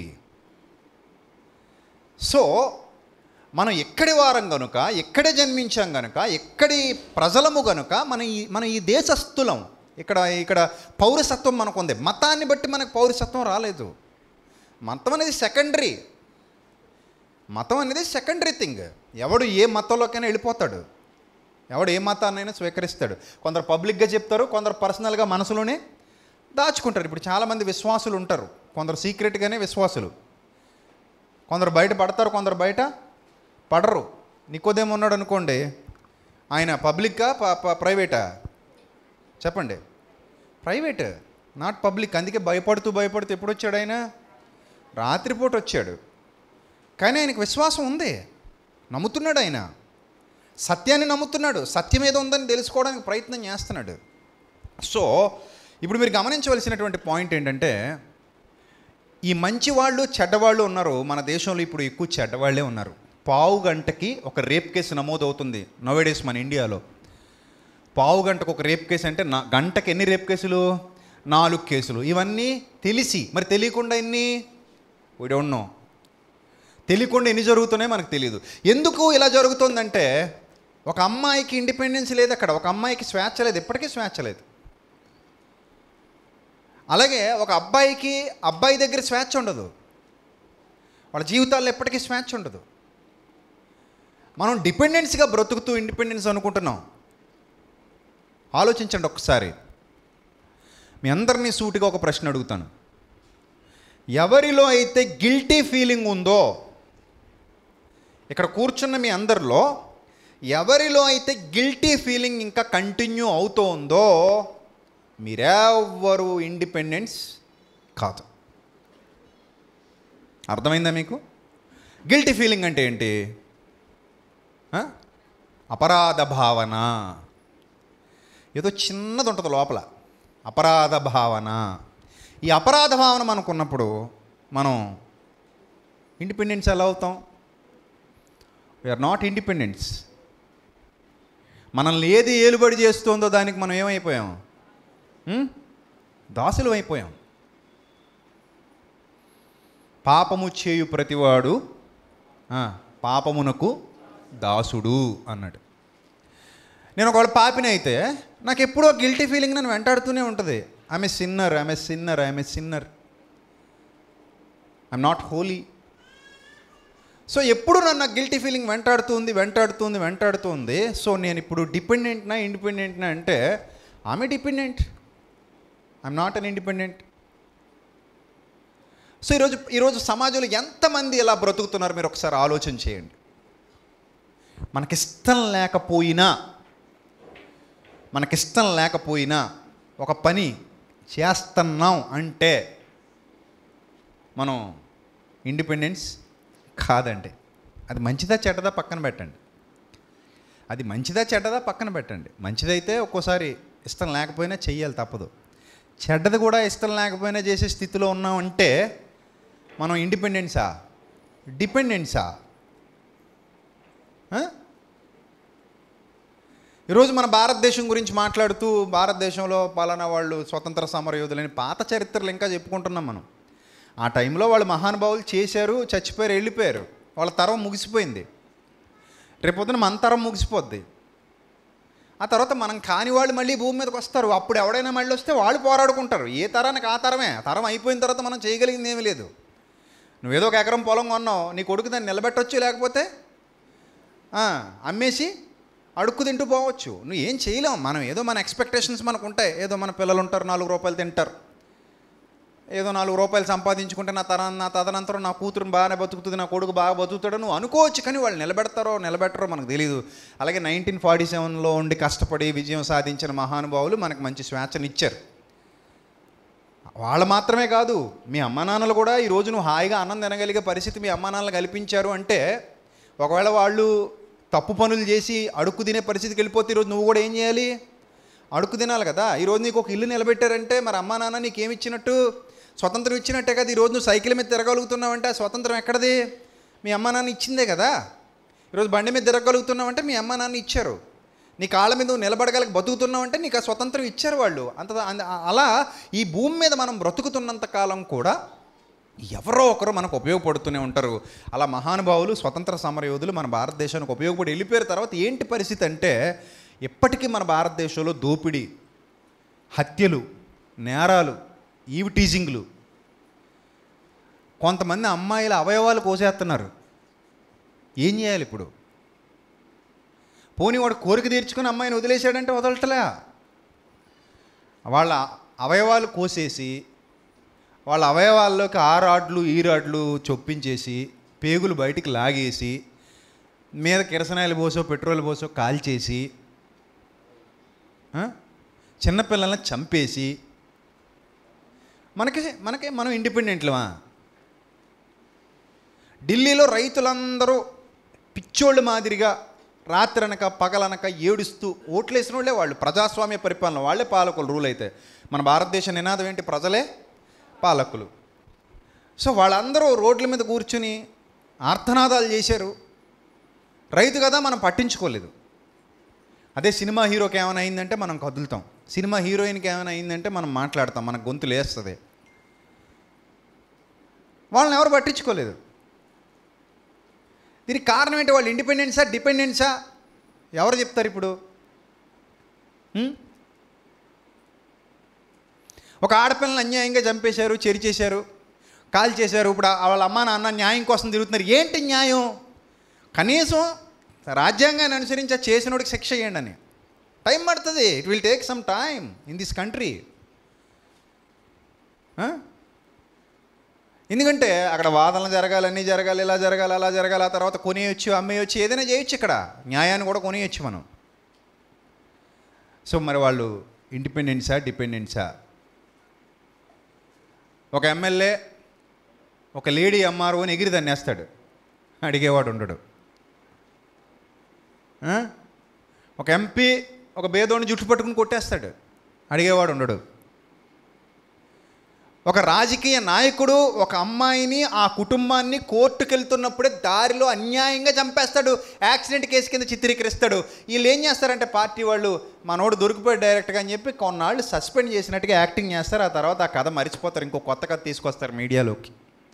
so మనం ఎక్కడి వారం గనుక ఎక్కడ జన్మించాం గనుక ఎక్కడి ప్రజలము గనుక మన ఈ మన ఈ దేశస్థులం ఇక్కడ ఇక్కడ పౌరసత్వం మనకు ఉంది మతాన్ని బట్టి మనకు పౌరసత్వం రాలేదు మతం అనేది సెకండరీ మతం అనేది సెకండరీ థింగ్ ఎవడు ఏ మతంలోకైనా వెళ్ళిపోతాడు ఎవడు ఏ మతాన్నైనా స్వీకరిస్తాడు కొందరు పబ్లిక్గా చెప్తారు కొందరు పర్సనల్గా మనసులోనే దాచుకుంటారు ఇప్పుడు చాలామంది విశ్వాసులు ఉంటారు కొందరు సీక్రెట్గానే విశ్వాసులు కొందరు బయట పడతారు కొందరు బయట పడరు నికోదేమో ఉన్నాడు అనుకోండి ఆయన పబ్లిక్కా ప- ప- ప్రైవేటా చెప్పండి ప్రైవేట్ నాట్ పబ్లిక్ అందుకే భయపడుతూ భయపడుతూ ఎప్పుడు వచ్చాడు ఆయన రాత్రిపూట వచ్చాడు కానీ ఆయనకు విశ్వాసం ఉంది నమ్ముతున్నాడు ఆయన సత్యాన్ని నమ్ముతున్నాడు సత్యం ఏదో ఉందని తెలుసుకోవడానికి ప్రయత్నం చేస్తున్నాడు సో ఇప్పుడు మీరు గమనించవలసినటువంటి పాయింట్ ఏంటంటే ఈ మంచి వాళ్ళు చెడ్డవాళ్ళు ఉన్నారు మన దేశంలో ఇప్పుడు ఎక్కువ చెడ్డవాళ్లే ఉన్నారు పావు గంటకి ఒక రేప్ కేసు నమోదు అవుతుంది నోవేడేస్ మన ఇండియాలో పావు గంటకు ఒక రేప్ కేసు అంటే నా గంటకి ఎన్ని రేప్ కేసులు నాలుగు కేసులు ఇవన్నీ తెలిసి మరి తెలియకుండా ఎన్ని వీ డోంట్ నో తెలియకుండా ఎన్ని జరుగుతున్నాయో మనకు తెలియదు ఎందుకు ఇలా జరుగుతుందంటే ఒక అమ్మాయికి ఇండిపెండెన్స్ లేదు అక్కడ ఒక అమ్మాయికి స్వేచ్ఛ లేదు ఎప్పటికీ స్వేచ్ఛ లేదు అలాగే ఒక అబ్బాయికి అబ్బాయి దగ్గర స్వేచ్ఛ ఉండదు వాళ్ళ జీవితాల్లో ఎప్పటికీ స్వేచ్ఛ ఉండదు మనం డిపెండెన్స్గా బ్రతుకుతూ ఇండిపెండెన్స్ అనుకుంటున్నాం ఆలోచించండి ఒక్కసారి మీ అందరినీ సూటిగా ఒక ప్రశ్న అడుగుతాను ఎవరిలో అయితే గిల్టీ ఫీలింగ్ ఉందో ఇక్కడ కూర్చున్న మీ అందరిలో ఎవరిలో అయితే గిల్టీ ఫీలింగ్ ఇంకా కంటిన్యూ అవుతూ ఉందో మీరెవ్వరు ఇండిపెండెన్స్ కాదు అర్థమైందా మీకు గిల్టీ ఫీలింగ్ అంటే ఏంటి ఆ? అపరాధ భావన ఏదో చిన్నది ఉంటుంది లోపల అపరాధ భావన ఈ అపరాధ భావన మనకు ఉన్నప్పుడు మనం ఇండిపెండెన్స్ ఎలా అవుతాం వీఆర్ నాట్ ఇండిపెండెన్స్ మనల్ని ఏది ఏలుబడి చేస్తుందో దానికి మనం ఏమైపోయాం ఉం? దాసులు అయిపోయాం పాపము చేయు ప్రతివాడు ఆ, పాపమునకు దాసుడు అన్నాడు నేను ఒకవేళ పాపిని అయితే నాకు ఎప్పుడో గిల్టీ ఫీలింగ్ నన్ను వెంటాడుతూనే ఉంటుంది ఆమె సిన్నర్ ఆమె సిన్నర్ ఆమె sinner I'm not holy so ఎప్పుడు నన్ను గిల్టీ ఫీలింగ్ వెంటాడుతుంది వెంటాడుతుంది వెంటాడుతుంది సో నేను ఇప్పుడు డిపెండెంట్నా ఇండిపెండెంట్నా అంటే ఆమె dependent I'm not an independent so ఈరోజు ఈరోజు సమాజంలో ఎంతమంది ఇలా బ్రతుకుతున్నారు మీరు ఒకసారి ఆలోచన చేయండి మనకిష్టం లేకపోయినా మనకిష్టం లేకపోయినా ఒక పని చేస్తున్నాం అంటే మనం ఇండిపెండెన్స్ కాదండి అది మంచిదా చెడ్డదా పక్కన పెట్టండి అది మంచిదా చెడ్డదా పక్కన పెట్టండి మంచిదైతే ఒక్కోసారి ఇష్టం లేకపోయినా చెయ్యాలి తప్పదు చెడ్డది కూడా ఇష్టం లేకపోయినా చేసే స్థితిలో ఉన్నామంటే మనం ఇండిపెండెన్సా డిపెండెన్సా ఆ? ఈరోజు మన భారతదేశం గురించి మాట్లాడుతూ భారతదేశంలో పలానా వాళ్ళు స్వతంత్ర సమరయోధులని పాత చరిత్రలు ఇంకా చెప్పుకుంటున్నాం మనం ఆ టైంలో వాళ్ళు మహానుభావులు చేశారు చచ్చిపోయారు వెళ్ళిపోయారు వాళ్ళ తరం ముగిసిపోయింది రేపొద్దున మన తరం ముగిసిపోద్ది ఆ తర్వాత మనం కాని వాళ్ళు మళ్ళీ భూమి మీదకి వస్తారు అప్పుడు ఎవడైనా మళ్ళీ వస్తే వాళ్ళు పోరాడుకుంటారు ఏ తరానికి ఆ తరమే ఆ తరం అయిపోయిన తర్వాత మనం చేయగలిగింది ఏమీ లేదు నువ్వేదో ఒక ఎకరం పొలం కొన్నావు నీ కొడుకు దాన్ని నిలబెట్టొచ్చు లేకపోతే ఆ, అమ్మేసి అడుక్కు తింటూ పోవచ్చు నువ్వు ఏం చేయలేం మనం ఏదో మన ఎక్స్పెక్టేషన్స్ మనకు ఉంటాయి ఏదో మన పిల్లలు ఉంటారు నాలుగు రూపాయలు తింటారు ఏదో నాలుగు రూపాయలు సంపాదించుకుంటే నా తర నా తదనంతరం నా కూతురు బాగానే బతుకుతుంది నా కొడుకు బాగా బతుకుతాడు నువ్వు అనుకోవచ్చు కానీ వాళ్ళు నిలబెడతారో నిలబెట్టరో మనకు తెలియదు అలాగే నైన్టీన్ ఫార్టీ సెవెన్లో ఉండి కష్టపడి విజయం సాధించిన మహానుభావులు మనకు మంచి స్వేచ్ఛను ఇచ్చారు వాళ్ళు మాత్రమే కాదు మీ అమ్మా నాన్నలు కూడా ఈరోజు నువ్వు హాయిగా అన్నం తినగలిగే పరిస్థితి మీ అమ్మా నాన్నలు కల్పించారు అంటే ఒకవేళ వాళ్ళు తప్పు పనులు చేసి అడుక్కు తినే పరిస్థితికి వెళ్ళిపోతే ఈరోజు నువ్వు కూడా ఏం చేయాలి అడుక్కు తినాలి కదా ఈరోజు నీకు ఒక ఇల్లు నిలబెట్టారంటే మరి అమ్మా నాన్న నీకేమి ఇచ్చినట్టు స్వతంత్రం ఇచ్చినట్టే కదా ఈరోజు నువ్వు సైకిల్ మీద తిరగలుగుతున్నావంటే ఆ స్వతంత్రం ఎక్కడది మీ అమ్మా నాన్న ఇచ్చిందే కదా ఈరోజు బండి మీద తిరగలుగుతున్నావంటే మీ అమ్మా నాన్న ఇచ్చారు నీ కాళ్ళ మీద నువ్వు నిలబడగలక బతుకుతున్నావంటే నీకు ఆ స్వతంత్రం ఇచ్చారు వాళ్ళు అంత అంద- అలా ఈ భూమి మీద మనం బ్రతుకుతున్నంత కాలం కూడా ఎవరో ఒకరు మనకు ఉపయోగపడుతూనే ఉంటారు అలా మహానుభావులు స్వతంత్ర సమరయోధులు మన భారతదేశానికి ఉపయోగపడి వెళ్ళిపోయిన తర్వాత ఏంటి పరిస్థితి అంటే ఇప్పటికీ మన భారతదేశంలో దోపిడీ హత్యలు నేరాలు ఈవ్ టీజింగ్లు కొంతమంది అమ్మాయిల అవయవాలు కోసేస్తున్నారు ఏం చేయాలి ఇప్పుడు పోనీ వాడు కోరిక తీర్చుకుని అమ్మాయిని వదిలేశాడంటే వదలటలే వాళ్ళ అవయవాలు కోసేసి వాళ్ళ అవయవాల్లోకి ఆ రాడ్లు ఈ రాడ్లు చొప్పించేసి పేగులు బయటికి లాగేసి మీద కిరసనాయిలు పోసో పెట్రోల్ పోసో కాల్చేసి ఆ? చిన్నపిల్లల్ని చంపేసి మనకి మనకి మనం ఇండిపెండెంట్లమా ఢిల్లీలో రైతులందరూ పిచ్చోళ్ళ మాదిరిగా రాత్రనక పగలనక ఏడుస్తూ ఓట్లేసిన వాళ్ళే వాళ్ళు ప్రజాస్వామ్య పరిపాలన వాళ్ళే పాలకులు రూల్ అయితే మన భారతదేశ నినాదం ఏంటి ప్రజలే పాలకులు సో వాళ్ళందరూ రోడ్ల మీద కూర్చుని ఆర్తనాదాలు చేశారు రైతు కదా మనం పట్టించుకోలేదు అదే సినిమా హీరోకి ఏమైనా అయిందంటే మనం కదులుతాం సినిమా హీరోయిన్కి ఏమైనా అయిందంటే మనం మాట్లాడతాం మన గొంతు లేస్తుంది వాళ్ళని ఎవరు పట్టించుకోలేదు దీనికి కారణం ఏంటి వాళ్ళు ఇండిపెండెన్సా డిపెండెన్సా ఎవరు చెప్తారు ఇప్పుడు హ్మ్? ఒక ఆడపిల్లని అన్యాయంగా చంపేశారు చెరిచేశారు కాల్ చేశారు ఇప్పుడు ఆ- వాళ్ళ అమ్మ నాన్న న్యాయం కోసం తిరుగుతున్నారు ఏంటి న్యాయం కనీసం రాజ్యాంగాన్ని అనుసరించి ఆ చేసినోడికి శిక్ష చేయండి అని టైం పడుతుంది it will take some time in this country ఎందుకంటే అక్కడ వాదనలు జరగాలి అన్నీ జరగాలి ఇలా జరగాలి అలా జరగాలి ఆ తర్వాత కొనేయొచ్చు అమ్మేయొచ్చు ఏదైనా చేయొచ్చు ఇక్కడ న్యాయాన్ని కూడా కొనేయొచ్చు మనం సో మరి వాళ్ళు ఇండిపెండెన్సా డిపెండెన్సా ఒక ఎమ్మెల్యే ఒక లేడీ ఎంఆర్ఓ అని ఎగిరి తన్నేస్తాడు అడిగేవాడు ఉండడు ఆ? ఒక ఎంపీ ఒక బేదోని జుట్టు పట్టుకుని కొట్టేస్తాడు అడిగేవాడు ఉండడు ఒక రాజకీయ నాయకుడు ఒక అమ్మాయిని ఆ కుటుంబాన్ని కోర్టుకు వెళ్తున్నప్పుడే దారిలో అన్యాయంగా చంపేస్తాడు యాక్సిడెంట్ కేసు కింద చిత్రీకరిస్తాడు వీళ్ళు ఏం చేస్తారంటే పార్టీ వాళ్ళు మనోడు దొరికిపోయాడు డైరెక్ట్గా అని చెప్పి కొన్నాళ్ళు సస్పెండ్ చేసినట్టుగా యాక్టింగ్ చేస్తారు ఆ తర్వాత ఆ కథ మర్చిపోతారు ఇంకో కొత్త కథ తీసుకొస్తారు మీడియాలోకి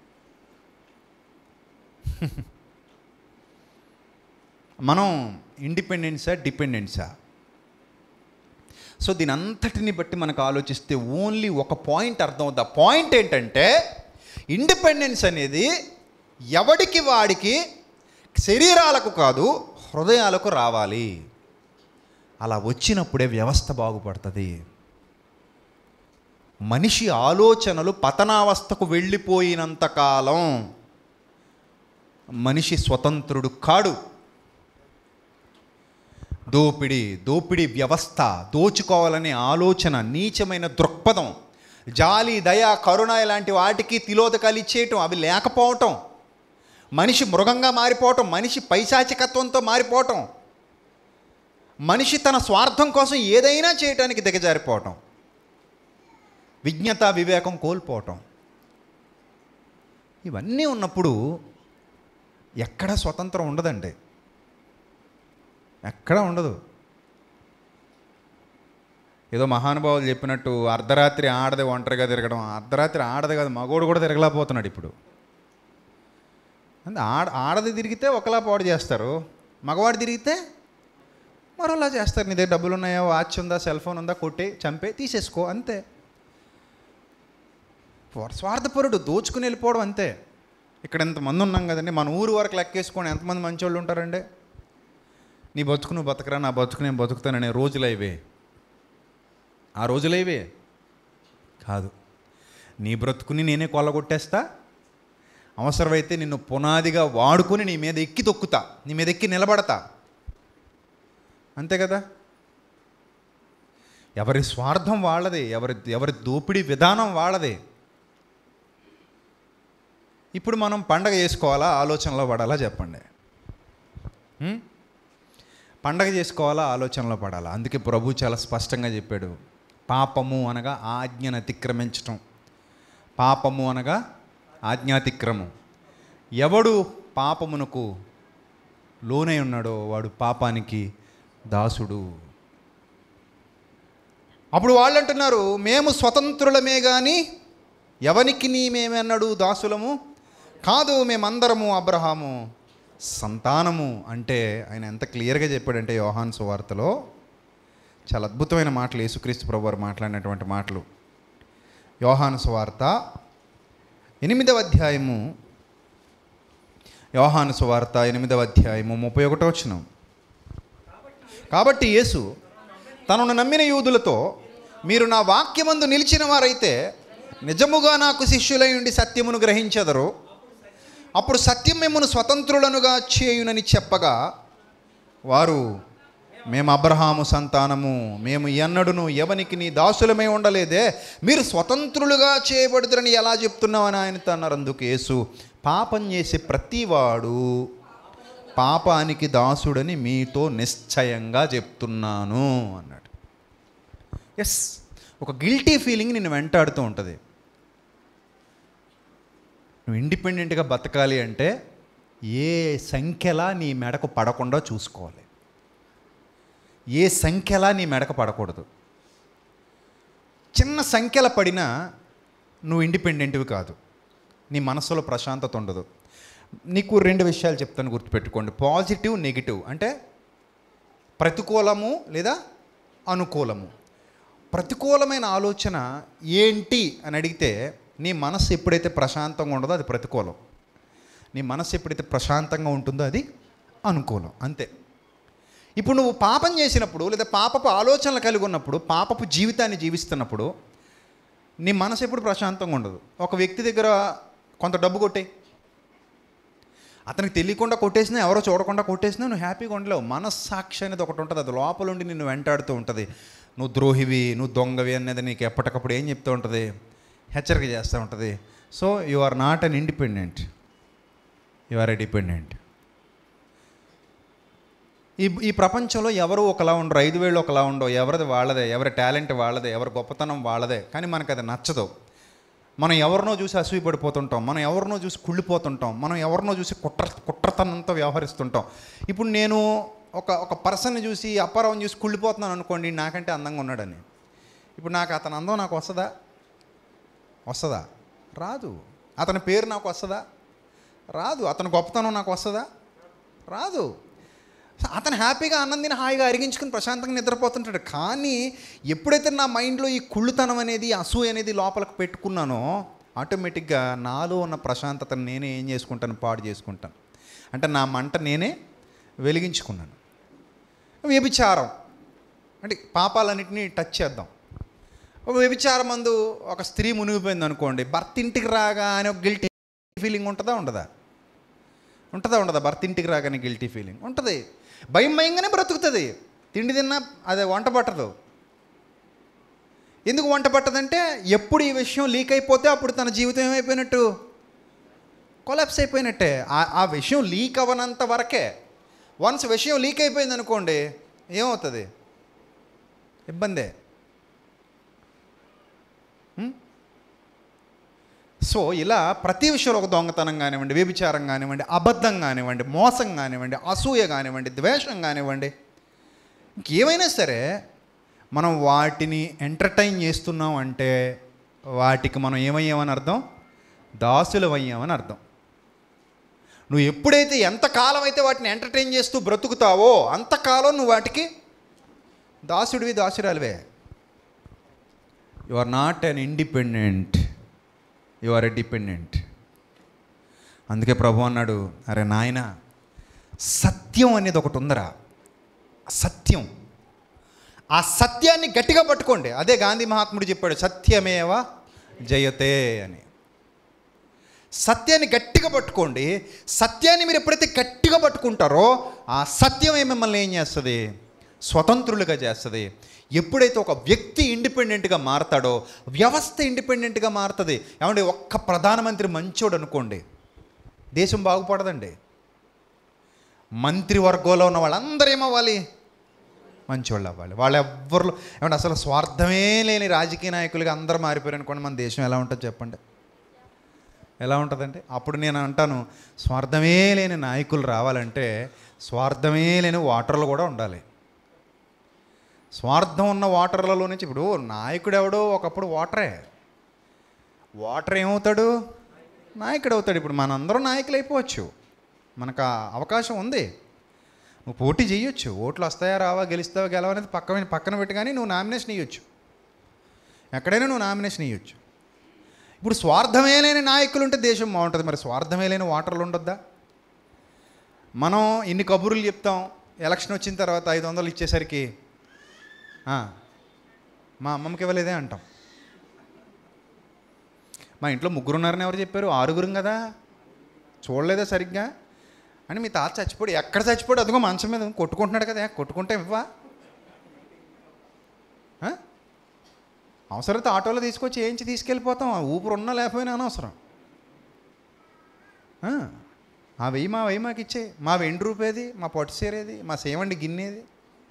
మనం ఇండిపెండెన్సా డిపెండెన్సా సో దీని అంతటిని బట్టి మనకు ఆలోచిస్తే ఓన్లీ ఒక పాయింట్ అర్థం అవుతుంది ఆ పాయింట్ ఏంటంటే ఇండిపెండెన్స్ అనేది ఎవడికి వాడికి శరీరాలకు కాదు హృదయాలకు రావాలి అలా వచ్చినప్పుడే వ్యవస్థ బాగుపడుతుంది మనిషి ఆలోచనలు పతనావస్థకు వెళ్ళిపోయినంత కాలం మనిషి స్వతంత్రుడు కాడు దోపిడి దోపిడి వ్యవస్థ దోచుకోవాలనే ఆలోచన నీచమైన దృక్పథం జాలి దయ కరుణ ఇలాంటి వాటికి తిలోదకాలు ఇచ్చేయటం అవి లేకపోవటం మనిషి మృగంగా మారిపోవటం మనిషి పైశాచికత్వంతో మారిపోవటం మనిషి తన స్వార్థం కోసం ఏదైనా చేయటానికి దిగజారిపోవటం విజ్ఞత వివేకం కోల్పోవటం ఇవన్నీ ఉన్నప్పుడు ఎక్కడ స్వతంత్రం ఉండదండి ఎక్కడ ఉండదు ఏదో మహానుభావులు చెప్పినట్టు అర్ధరాత్రి ఆడది ఒంటరిగా తిరగడం అర్ధరాత్రి ఆడది కాదు మగోడు కూడా తిరగలేకపోతున్నాడు ఇప్పుడు అంటే ఆడ ఆడది తిరిగితే ఒకలా పాడు చేస్తారు మగవాడు తిరిగితే మరోలా చేస్తారు నీ దగ్గర డబ్బులు ఉన్నాయా వాచ్ ఉందా సెల్ ఫోన్ ఉందా కొట్టి చంపే తీసేసుకో అంతే స్వార్థపరుడు దోచుకుని వెళ్ళిపోవడం అంతే ఇక్కడ ఎంతమంది ఉన్నాం కదండి మన ఊరు వరకు లెక్కేసుకొని ఎంతమంది మంచోళ్ళు ఉంటారండి నీ బతుకు నువ్వు బతకరా నా బతుకు నేను బతుకుతాననే రోజులైవే ఆ రోజులైవే కాదు నీ బ్రతుకుని నేనే కొల్లగొట్టేస్తా అవసరమైతే నిన్ను పునాదిగా వాడుకొని నీ మీద ఎక్కి తొక్కుతా నీ మీద ఎక్కి నిలబడతా అంతే కదా ఎవరి స్వార్థం వాళ్ళదే ఎవరి ఎవరి దోపిడీ విధానం వాళ్ళదే ఇప్పుడు మనం పండగ చేసుకోవాలా ఆలోచనలో పడాలా చెప్పండి హ్మ్? పండగ చేసుకోవాలా ఆలోచనలో పడాలా అందుకే ప్రభు చాలా స్పష్టంగా చెప్పాడు పాపము అనగా ఆజ్ఞను అతిక్రమించటం పాపము అనగా ఆజ్ఞాతిక్రమం ఎవడు పాపమునకు లోనై ఉన్నాడో వాడు పాపానికి దాసుడు అప్పుడు వాళ్ళు అంటున్నారు మేము స్వతంత్రులమే కానీ ఎవనికి నీ మేమన్నాడు దాసులము కాదు మేమందరము అబ్రహాము సంతానము అంటే ఆయన ఎంత క్లియర్గా చెప్పాడంటే యోహాన్ సువార్తలో చాలా అద్భుతమైన మాటలు యేసుక్రీస్తు ప్రభు వారు మాట్లాడినటువంటి మాటలు యోహాను సువార్త ఎనిమిదవ అధ్యాయము యోహాను సువార్త ఎనిమిదవ అధ్యాయము ముప్పై ఒకటో వచ్చిన కాబట్టి యేసు తనను నమ్మిన యూదులతో మీరు నా వాక్యమందు నిలిచిన వారైతే నిజముగా నాకు శిష్యులై ఉండి సత్యమును గ్రహించెదరు అప్పుడు సత్యం మిమ్మను స్వతంత్రులనుగా చేయునని చెప్పగా వారు మేము అబ్రహాము సంతానము మేము ఎన్నడును ఎవనికి నీ దాసులమై ఉండలేదే మీరు స్వతంత్రులుగా చేయబడుతురని ఎలా చెప్తున్నామని ఆయనతో అన్నారు అందుకు యేసు పాపం చేసే ప్రతివాడు పాపానికి దాసుడని మీతో నిశ్చయంగా చెప్తున్నాను అన్నాడు ఎస్ ఒక గిల్టీ ఫీలింగ్ నిన్ను వెంటాడుతూ ఉంటుంది నువ్వు ఇండిపెండెంట్గా బతకాలి అంటే ఏ సంఖ్యలా నీ మెడకు పడకుండా చూసుకోవాలి ఏ సంఖ్యలా నీ మెడకు పడకూడదు చిన్న సంఖ్యల పడినా నువ్వు ఇండిపెండెంట్వి కాదు నీ మనసులో ప్రశాంతత ఉండదు నీకు రెండు విషయాలు చెప్తాను గుర్తుపెట్టుకోండి పాజిటివ్ నెగిటివ్ అంటే ప్రతికూలము లేదా అనుకూలము ప్రతికూలమైన ఆలోచన ఏంటి అని అడిగితే నీ మనసు ఎప్పుడైతే ప్రశాంతంగా ఉండదో అది ప్రతికూలం నీ మనసు ఎప్పుడైతే ప్రశాంతంగా ఉంటుందో అది అనుకూలం అంతే ఇప్పుడు నువ్వు పాపం చేసినప్పుడు లేదా పాపపు ఆలోచనలు కలిగి ఉన్నప్పుడు పాపపు జీవితాన్ని జీవిస్తున్నప్పుడు నీ మనసు ఎప్పుడు ప్రశాంతంగా ఉండదు ఒక వ్యక్తి దగ్గర కొంత డబ్బు కొట్టే అతనికి తెలియకుండా కొట్టేసినా ఎవరో చూడకుండా కొట్టేసినా నువ్వు హ్యాపీగా ఉండలేవు మనస్సాక్షి అనేది ఒకటి ఉంటుంది అది లోపల ఉండి నిన్ను వెంటాడుతూ ఉంటుంది నువ్వు ద్రోహివి నువ్వు దొంగవి అనేది నీకు ఎప్పటికప్పుడు ఏం చెప్తూ ఉంటుంది హెచ్చరిక చేస్తూ ఉంటుంది so you are not an independent you are a dependent ఈ ఈ ప్రపంచంలో ఎవరు ఒకలా ఉండరు ఐదు వేళ్ళు ఒకలా ఉండవు ఎవరిది వాళ్ళదే ఎవరి టాలెంట్ వాళ్ళదే ఎవరి గొప్పతనం వాళ్ళదే కానీ మనకు అది నచ్చదు మనం ఎవరినో చూసి అసూయపడిపోతుంటాం మనం ఎవరినో చూసి కుళ్ళిపోతుంటాం మనం ఎవరినో చూసి కుట్ర కుట్రతనంతో వ్యవహరిస్తుంటాం ఇప్పుడు నేను ఒక ఒక పర్సన్ని చూసి అప్పారావు చూసి కుళ్ళిపోతున్నాను అనుకోండి నాకంటే అందంగా ఉన్నాడని ఇప్పుడు నాకు అతని అందం నాకు వస్తుందా వస్తుందా రాదు అతని పేరు నాకు వస్తుందా రాదు అతని గొప్పతనం నాకు వస్తుందా రాదు అతను హ్యాపీగా ఆనందిని హాయిగా అరిగించుకుని ప్రశాంతంగా నిద్రపోతుంటాడు కానీ ఎప్పుడైతే నా మైండ్లో ఈ కుళ్ళుతనం అనేది అసూయ అనేది లోపలికి పెట్టుకున్నానో ఆటోమేటిక్గా నాలో ఉన్న ప్రశాంతతను నేనే ఏం చేసుకుంటాను పాడు చేసుకుంటాను అంటే నా మంట నేనే వెలిగించుకున్నాను వ్యభిచారం అంటే పాపాలన్నింటినీ టచ్ చేద్దాం ఒక వ్యభిచారం మందు ఒక స్త్రీ మునిగిపోయింది అనుకోండి భర్త ఇంటికి రాగానే ఒక గిల్టీ ఫీలింగ్ ఉంటుందా ఉండదా ఉంటుందా ఉండదా భర్త ఇంటికి రాగానే గిల్టీ ఫీలింగ్ ఉంటుంది భయం భయంగానే బ్రతుకుతుంది తిండి తిన్నా అదే వంట పట్టదు ఎందుకు వంట పట్టదంటే ఎప్పుడు ఈ విషయం లీక్ అయిపోతే అప్పుడు తన జీవితం ఏమైపోయినట్టు కొలాప్స్ అయిపోయినట్టే ఆ ఆ విషయం లీక్ అవ్వనంత వరకే వన్స్ విషయం లీక్ అయిపోయింది అనుకోండి ఏమవుతుంది ఇబ్బందే ఉం? సో ఇలా ప్రతి విషయంలో ఒక దొంగతనం కానివ్వండి వ్యభిచారం కానివ్వండి అబద్ధం కానివ్వండి మోసం కానివ్వండి అసూయ కానివ్వండి ద్వేషం కానివ్వండి ఇంకేమైనా సరే మనం వాటిని ఎంటర్టైన్ చేస్తున్నాం అంటే వాటికి మనం ఏమయ్యామని అర్థం దాసులం అయ్యామని అర్థం నువ్వు ఎప్పుడైతే ఎంతకాలం అయితే వాటిని ఎంటర్టైన్ చేస్తూ బ్రతుకుతావో అంతకాలం నువ్వు వాటికి దాసుడివి దాసురాలివే you are not an independent you are a dependent అందుకే ప్రభు అన్నాడు అరే నాయన సత్యం అనేది ఒకటి ఉందరా సత్యం ఆ సత్యాన్ని గట్టిగా పట్టుకోండి అదే గాంధీ మహాత్ముడు చెప్పాడు సత్యమేవ జయతే అని సత్యాన్ని గట్టిగా పట్టుకోండి సత్యాన్ని మీరు ఎప్పుడైతే గట్టిగా పట్టుకుంటారో ఆ సత్యమే మిమ్మల్ని ఏం చేస్తుంది స్వతంత్రులుగా చేస్తుంది ఎప్పుడైతే ఒక వ్యక్తి ఇండిపెండెంట్గా మారతాడో వ్యవస్థ ఇండిపెండెంట్గా మారుతుంది ఏమంటే ఒక్క ప్రధానమంత్రి మంచోడు అనుకోండి దేశం బాగుపడదండి మంత్రివర్గంలో ఉన్న వాళ్ళందరూ ఏమవ్వాలి మంచోళ్ళు అవ్వాలి వాళ్ళు ఎవ్వరు ఏమంటే అసలు స్వార్థమే లేని రాజకీయ నాయకులుగా అందరూ మారిపోయారు అనుకోండి మన దేశం ఎలా ఉంటుంది చెప్పండి ఎలా ఉంటుందంటే అప్పుడు నేను అంటాను స్వార్థమే లేని నాయకులు రావాలంటే స్వార్థమే లేని వాటర్లు కూడా ఉండాలి స్వార్థం ఉన్న వాటర్లలో నుంచి ఇప్పుడు నాయకుడు ఎవడో ఒకప్పుడు వాటరే వాటర్ ఏమవుతాడు నాయకుడు అవుతాడు ఇప్పుడు మనందరం నాయకులు అయిపోవచ్చు మనకు ఆ అవకాశం ఉంది నువ్వు పోటీ చేయొచ్చు ఓట్లు వస్తాయా రావా గెలుస్తావా గెలవా అనేది పక్కన పక్కన పెట్టి కానీ నువ్వు నామినేషన్ ఇవ్వచ్చు ఎక్కడైనా నువ్వు నామినేషన్ ఇవ్వచ్చు ఇప్పుడు స్వార్థమే లేని నాయకులు ఉంటే దేశం బాగుంటుంది మరి స్వార్థమే లేని వాటర్లు ఉండొద్దా మనం ఇన్ని కబుర్లు చెప్తాం ఎలక్షన్ వచ్చిన తర్వాత ఐదు వందలు ఇచ్చేసరికి "ఆ, మా అమ్మమ్మకి ఇవ్వలేదే అంటాం మా ఇంట్లో ముగ్గురు ఉన్నారని ఎవరు చెప్పారు ఆరుగురం కదా చూడలేదా సరిగ్గా అని మీ తాత చచ్చిపోడు ఎక్కడ చచ్చిపోడు అదిగో మంచం మీద కొట్టుకుంటున్నాడు కదా కొట్టుకుంటే ఇవ్వా ఆ? అవసరమైతే ఆటోలో తీసుకొచ్చి ఏంచి తీసుకెళ్ళిపోతాం ఆ ఊపిరి ఉన్నా లేకపోయినా అనవసరం ఆ, మా వెయ్యి మా వెయ్యి మాకు ఇచ్చే మా వెండి రూపేది మా పొట్టు సీరేది మా సేవండి గిన్నెది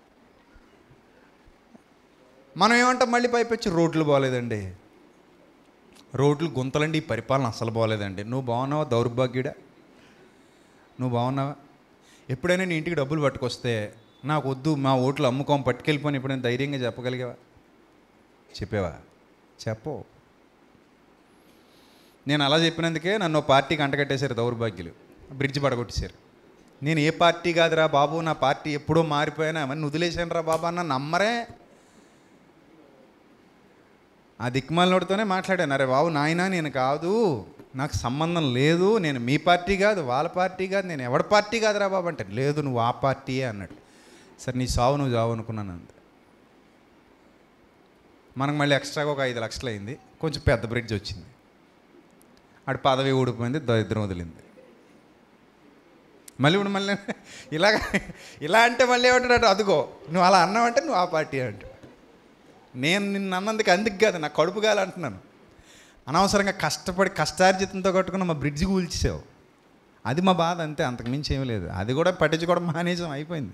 మనం ఏమంటాం మళ్ళీ పైపెచ్చి రోడ్లు బాగోలేదండి రోడ్లు గుంతలండి ఈ పరిపాలన అసలు బాగోలేదండి నువ్వు బాగున్నావా దౌర్భాగ్యుడా నువ్వు బాగున్నావా ఎప్పుడైనా నీ ఇంటికి డబ్బులు పట్టుకొస్తే నాకు వద్దు మా ఓట్లు అమ్ముకోం పట్టుకెళ్ళిపోని ఎప్పుడైనా ధైర్యంగా చెప్పగలిగావా చెప్పావా చెప్పు నేను అలా చెప్పినందుకే నన్ను ఓ పార్టీకి అంటగట్టేశారు దౌర్భాగ్యులు బ్రిడ్జ్ పడగొట్టేశారు నేను ఏ పార్టీ కాదురా బాబు నా పార్టీ ఎప్పుడో మారిపోయినా మరి వదిలేశాను రా బాబు అన్న నమ్మరే ఆ దిక్మాలనోడితోనే మాట్లాడాను అరే బాబు నాయనా నేను కాదు నాకు సంబంధం లేదు నేను మీ పార్టీ కాదు వాళ్ళ పార్టీ కాదు నేను ఎవడి పార్టీ కాదురా బాబు అంటే లేదు నువ్వు ఆ పార్టీయే అన్నాడు సరే నీ సావు నువ్వు చావు అనుకున్నాను అంతే మనకు మళ్ళీ ఎక్స్ట్రాగా ఒక ఐదు లక్షలు అయింది కొంచెం పెద్ద బ్రిడ్జ్ వచ్చింది ఆడు పదవి ఊడిపోయింది దరిద్రం వదిలింది మళ్ళీ ఇప్పుడు మళ్ళీ ఇలాగ ఇలా అంటే మళ్ళీ ఏమంటాడు అదిగో నువ్వు అలా అన్నావంటే నువ్వు ఆ పార్టీ అంటాడు నేను నిన్ను అన్నందుకు అందుకు కాదు నా కడుపు కాదు అంటున్నాను అనవసరంగా కష్టపడి కష్టార్జితంతో కట్టుకున్న మా బ్రిడ్జ్ కూల్చేసావు అది మా బాధ అంతే అంతకుమించి ఏమీ లేదు అది కూడా పట్టించుకోవడం మానేసం అయిపోయింది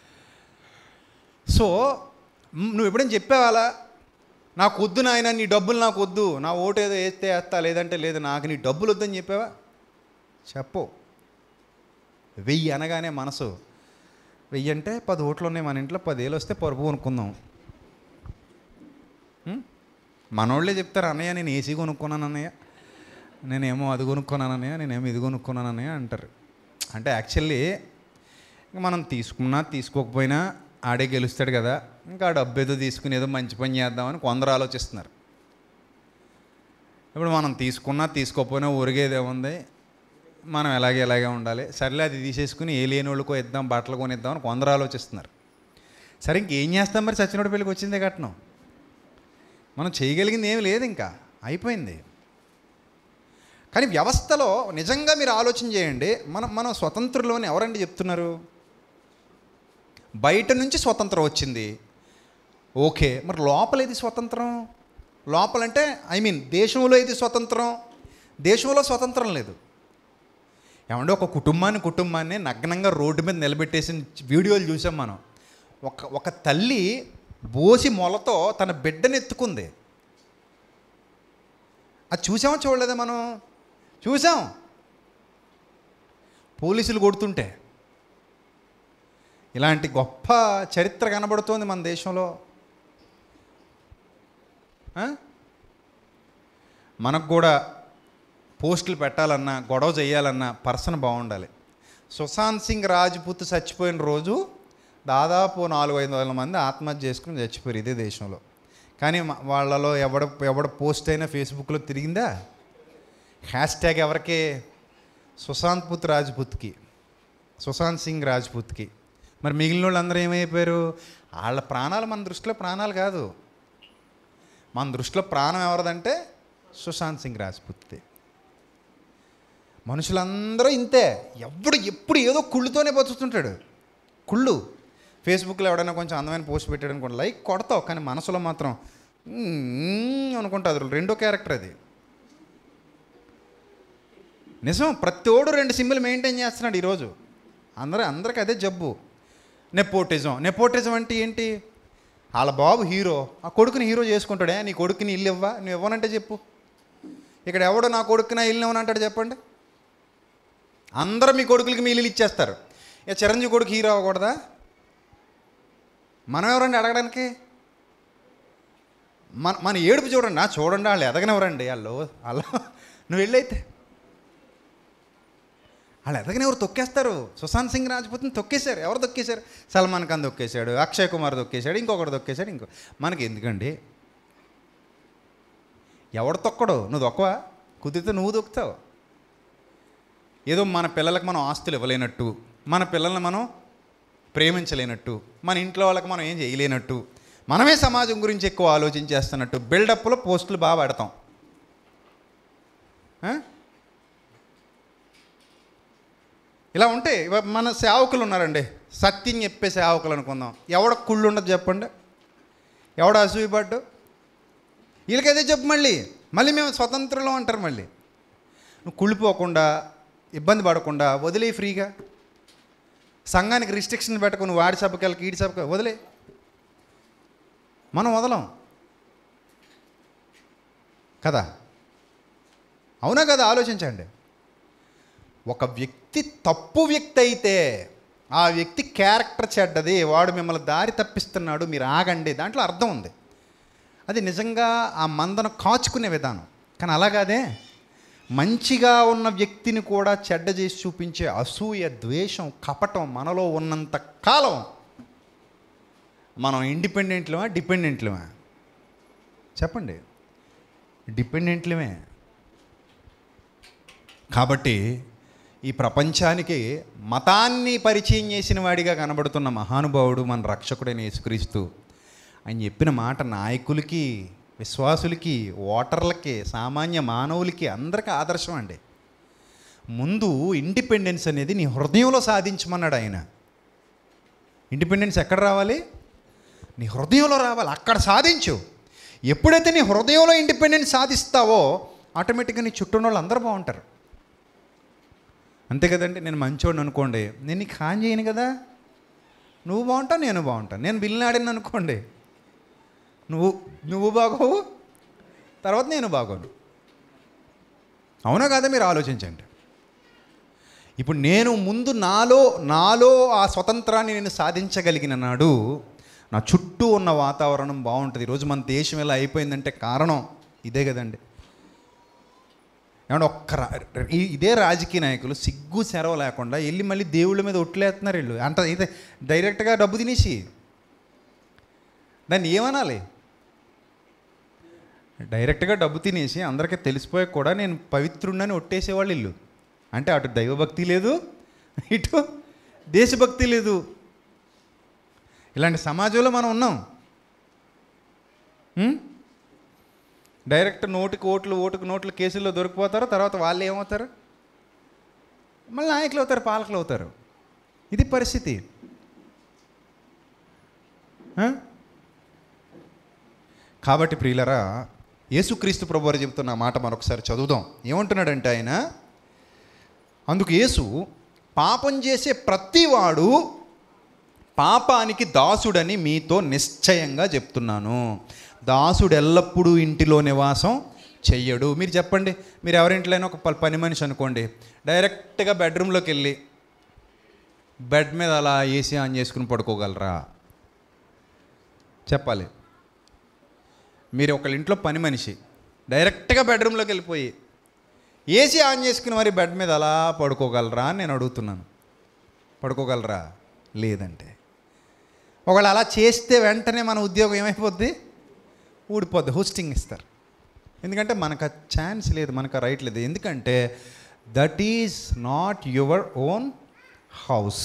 సో మ్, నువ్వు ఎప్పుడైనా చెప్పావాలా నాకు వద్దు నాయన నీ డబ్బులు నాకు వద్దు నా ఓటు ఏదో వేస్తే వేస్తా లేదంటే లేదు నాకు నీ డబ్బులు వద్దని చెప్పావా చెప్పు వెయ్యి అనగానే మనసు వెయ్యి అంటే పది ఓట్లు ఉన్నాయి మన ఇంట్లో పదేళ్ళు వస్తే పరుపు కొనుక్కుందాం ఉం? మనోళ్ళే చెప్తారు అన్నయ్య నేను ఏసీ కొనుక్కున్నాను అన్నయ్య నేనేమో అది కొనుక్కున్నాను అన్నయ్య నేనేమో ఇది కొనుక్కున్నాను అన్నయ్య అంటారు అంటే యాక్చువల్లీ ఇంక మనం తీసుకున్నా తీసుకోకపోయినా ఆడే గెలుస్తాడు కదా ఇంకా ఆ డబ్బు ఏదో తీసుకుని ఏదో మంచి పని చేద్దామని కొందరు ఆలోచిస్తున్నారు ఇప్పుడు మనం తీసుకున్నా తీసుకోకపోయినా ఊరిగేదేముంది మనం ఎలాగే ఎలాగే ఉండాలి సర్లే అది తీసేసుకుని ఏ లేని వాళ్ళకో ఇద్దాం బట్టలు కొనిద్దామని కొందరు ఆలోచిస్తున్నారు సరే ఇంకేం చేస్తాం మరి సచ్చినోడి పెళ్ళికి వచ్చిందే కట్నం మనం చేయగలిగింది ఏమి లేదు ఇంకా అయిపోయింది కానీ వ్యవస్థలో నిజంగా మీరు ఆలోచన చేయండి మనం మనం స్వతంత్రులోని ఎవరండి చెప్తున్నారు బయట నుంచి స్వతంత్రం వచ్చింది ఓకే మరి లోపల ఏది స్వతంత్రం లోపలంటే ఐ మీన్ దేశంలో ఏది స్వతంత్రం దేశంలో స్వతంత్రం లేదు ఏమంటే ఒక కుటుంబాన్ని కుటుంబాన్ని నగ్నంగా రోడ్డు మీద నిలబెట్టేసిన వీడియోలు చూసాం మనం ఒక ఒక తల్లి బోసి మొలతో తన బిడ్డని ఎత్తుకుంది అది చూసామా చూడలేదా మనం చూసాం పోలీసులు కొడుతుంటే ఇలాంటి గొప్ప చరిత్ర కనబడుతోంది మన దేశంలో ఆ? మనకు కూడా పోస్టులు పెట్టాలన్నా గొడవ చేయాలన్నా పర్సన్ బాగుండాలి సుశాంత్ సింగ్ రాజ్పుత్ చచ్చిపోయిన రోజు దాదాపు నాలుగు ఐదు వందల మంది ఆత్మహత్య చేసుకుని చచ్చిపోయారు ఇదే దేశంలో కానీ మ- వాళ్ళలో ఎవడ ఎవడ పోస్ట్ అయినా ఫేస్బుక్లో తిరిగిందా హ్యాష్ ట్యాగ్ ఎవరికి సుశాంత్ పుత్ రాజ్పుత్కి సుశాంత్ సింగ్ రాజ్పుత్కి మరి మిగిలిన వాళ్ళందరూ ఏమైపోయారు వాళ్ళ ప్రాణాలు మన దృష్టిలో ప్రాణాలు కాదు మన దృష్టిలో ప్రాణం ఎవరిదంటే సుశాంత్ సింగ్ రాజ్పుత్ది మనుషులందరూ ఇంతే ఎవడు ఎప్పుడు ఏదో కుళ్ళుతోనే బతుకుతుంటాడు కుళ్ళు ఫేస్బుక్లో ఎవడైనా కొంచెం అందమైన పోస్ట్ పెట్టాడు అనుకోండి లైక్ కొడతావు కానీ మనసులో మాత్రం "మ్మ్" అనుకుంటా అది రెండో క్యారెక్టర్ అది నిజం ప్రతి ఓడు రెండు సిమ్లు మెయింటైన్ చేస్తున్నాడు ఈరోజు అందరూ అందరికి అదే జబ్బు నెపోటిజం నెపోటిజం అంటే ఏంటి వాళ్ళ బాబు హీరో ఆ కొడుకుని హీరో చేసుకుంటాడే నీ కొడుకుని ఇల్లు ఇవ్వా నువ్వు ఇవ్వనంటే చెప్పు ఇక్కడ ఎవడో నా కొడుకు నా ఇల్లు ఇవ్వనంటాడు చెప్పండి అందరూ మీ కొడుకులకి మీ ఇల్లు ఇచ్చేస్తారు ఇక చిరంజీవి కొడుకు హీరో అవ్వకూడదా మనం ఎవరండి అడగడానికి మన మన ఏడుపు చూడండి నా చూడండి వాళ్ళు ఎదగనివ్వరండి వాళ్ళు వాళ్ళు నువ్వు వెళ్ళైతే వాళ్ళు ఎదగనివ్వరు తొక్కేస్తారు సుశాంత్ సింగ్ రాజ్పూత్ని తొక్కేశారు ఎవరు తొక్కేశారు సల్మాన్ ఖాన్ తొక్కేశాడు అక్షయ్ కుమార్ తొక్కేశాడు ఇంకొకటి తొక్కేశాడు ఇంకో మనకి ఎందుకండి ఎవడు తొక్కడు నువ్వు తొక్కవా కుదిరితే నువ్వు తొక్కుతావు ఏదో మన పిల్లలకు మనం ఆస్తులు ఇవ్వలేనట్టు మన పిల్లల్ని మనం ప్రేమించలేనట్టు మన ఇంట్లో వాళ్ళకి మనం ఏం చేయలేనట్టు మనమే సమాజం గురించి ఎక్కువ ఆలోచించేస్తున్నట్టు బిల్డప్లో పోస్టులు బాగా పెడతాం ఆ? ఇలా ఉంటే ఇవ- మన సేవకులు ఉన్నారండి సత్యం చెప్పే సేవకులు అనుకుందాం ఎవడ కుళ్ళు ఉండదు చెప్పండి ఎవడ అసూయపడ్డు వీళ్ళకైతే చెప్పు మళ్ళీ మళ్ళీ మేము స్వతంత్రంలో అంటారు మళ్ళీ నువ్వు కుళ్ళిపోకుండా ఇబ్బంది పడకుండా వదిలే ఫ్రీగా సంఘానికి రిస్ట్రిక్షన్ పెట్టుకుని వాడి సభకెళ్ళకి ఈడి సభకి వదిలే మనం వదలం కదా అవునా కదా ఆలోచించండి ఒక వ్యక్తి తప్పు వ్యక్తి అయితే ఆ వ్యక్తి క్యారెక్టర్ చెడ్డది వాడు మిమ్మల్ని దారి తప్పిస్తున్నాడు మీరు ఆగండి దాంట్లో అర్థం ఉంది అది నిజంగా ఆ మందను కాచుకునే విధానం కానీ అలాగాదే మంచిగా ఉన్న వ్యక్తిని కూడా చెడ్డ చేసి చూపించే అసూయ ద్వేషం కపటం మనలో ఉన్నంత కాలం మనం ఇండిపెండెంట్లమా డిపెండెంట్లమా చెప్పండి డిపెండెంట్లమే కాబట్టి ఈ ప్రపంచానికి మతాన్ని పరిచయం చేసిన వాడిగా కనబడుతున్న మహానుభావుడు మన రక్షకుడైన యేసుక్రీస్తు ఆయన చెప్పిన మాట నాయకులకి విశ్వాసులకి ఓటర్లకి సామాన్య మానవులకి అందరికీ ఆదర్శం అండి ముందు ఇండిపెండెన్స్ అనేది నీ హృదయంలో సాధించమన్నాడు ఆయన ఇండిపెండెన్స్ ఎక్కడ రావాలి నీ హృదయంలో రావాలి అక్కడ సాధించు ఎప్పుడైతే నీ హృదయంలో ఇండిపెండెన్స్ సాధిస్తావో ఆటోమేటిక్గా నీ చుట్టూ వాళ్ళు అందరూ బాగుంటారు అంతే కదండి నేను మంచోడిని అనుకోండి నేను నీకు హాని చేయను కదా నువ్వు బాగుంటావు నేను బాగుంటాను నేను బిల్లు ఆడిన అనుకోండి నువ్వు నువ్వు బాగోవు తర్వాత నేను బాగోను అవునా కదా మీరు ఆలోచించండి ఇప్పుడు నేను ముందు నాలో నాలో ఆ స్వతంత్రాన్ని నేను సాధించగలిగిన నాడు నా చుట్టూ ఉన్న వాతావరణం బాగుంటుంది ఈరోజు మన దేశం ఎలా అయిపోయిందంటే కారణం ఇదే కదండి ఏమంటే ఒక్క రా- ఈ- ఇదే రాజకీయ నాయకులు సిగ్గు సెరవ లేకుండా వెళ్ళి మళ్ళీ దేవుళ్ళ మీద ఒట్లేస్తున్నారు వీళ్ళు అంట ఇదే డైరెక్ట్గా డబ్బు తినేసి దాన్ని ఏమనాలి డైరెక్ట్గా డబ్బు తినేసి అందరికీ తెలిసిపోయి కూడా నేను పవిత్రుడని ఒట్టేసేవాళ్ళు ఇల్లు అంటే అటు దైవభక్తి లేదు ఇటు దేశభక్తి లేదు ఇలాంటి సమాజంలో మనం ఉన్నాం ఉం? డైరెక్ట్ నోటికి ఓట్లు ఓటుకు నోట్లు కేసుల్లో దొరికిపోతారు తర్వాత వాళ్ళు ఏమవుతారు మళ్ళీ నాయకులు అవుతారు పాలకులు అవుతారు ఇది పరిస్థితి ఆ? కాబట్టి ప్రియులరా యేసుక్రీస్తు ప్రభు వారు చెబుతున్న మాట మరొకసారి చదువుదాం ఏమంటున్నాడంటే ఆయన అందుకు యేసు పాపం చేసే ప్రతివాడు పాపానికి దాసుడని మీతో నిశ్చయంగా చెప్తున్నాను దాసుడు ఎల్లప్పుడూ ఇంటిలో నివాసం చెయ్యడు మీరు చెప్పండి మీరు ఎవరింట్లైనా ఒక ప- పని మనిషి అనుకోండి డైరెక్ట్గా బెడ్రూమ్లోకి వెళ్ళి బెడ్ మీద అలా ఏసీ ఆన్ చేసుకుని పడుకోగలరా చెప్పాలి మీరు ఒకళ్ళ ఇంట్లో పని మనిషి డైరెక్ట్గా బెడ్రూమ్లోకి వెళ్ళిపోయి ఏసీ ఆన్ చేసుకుని మరి బెడ్ మీద అలా పడుకోగలరా అని నేను అడుగుతున్నాను పడుకోగలరా లేదంటే ఒకవేళ అలా చేస్తే వెంటనే మన ఉద్యోగం ఏమైపోద్ది ఊడిపోద్ది హోస్టింగ్ ఇస్తారు ఎందుకంటే మనకు ఆ ఛాన్స్ లేదు మనకు ఆ రైట్ లేదు ఎందుకంటే that is not your own house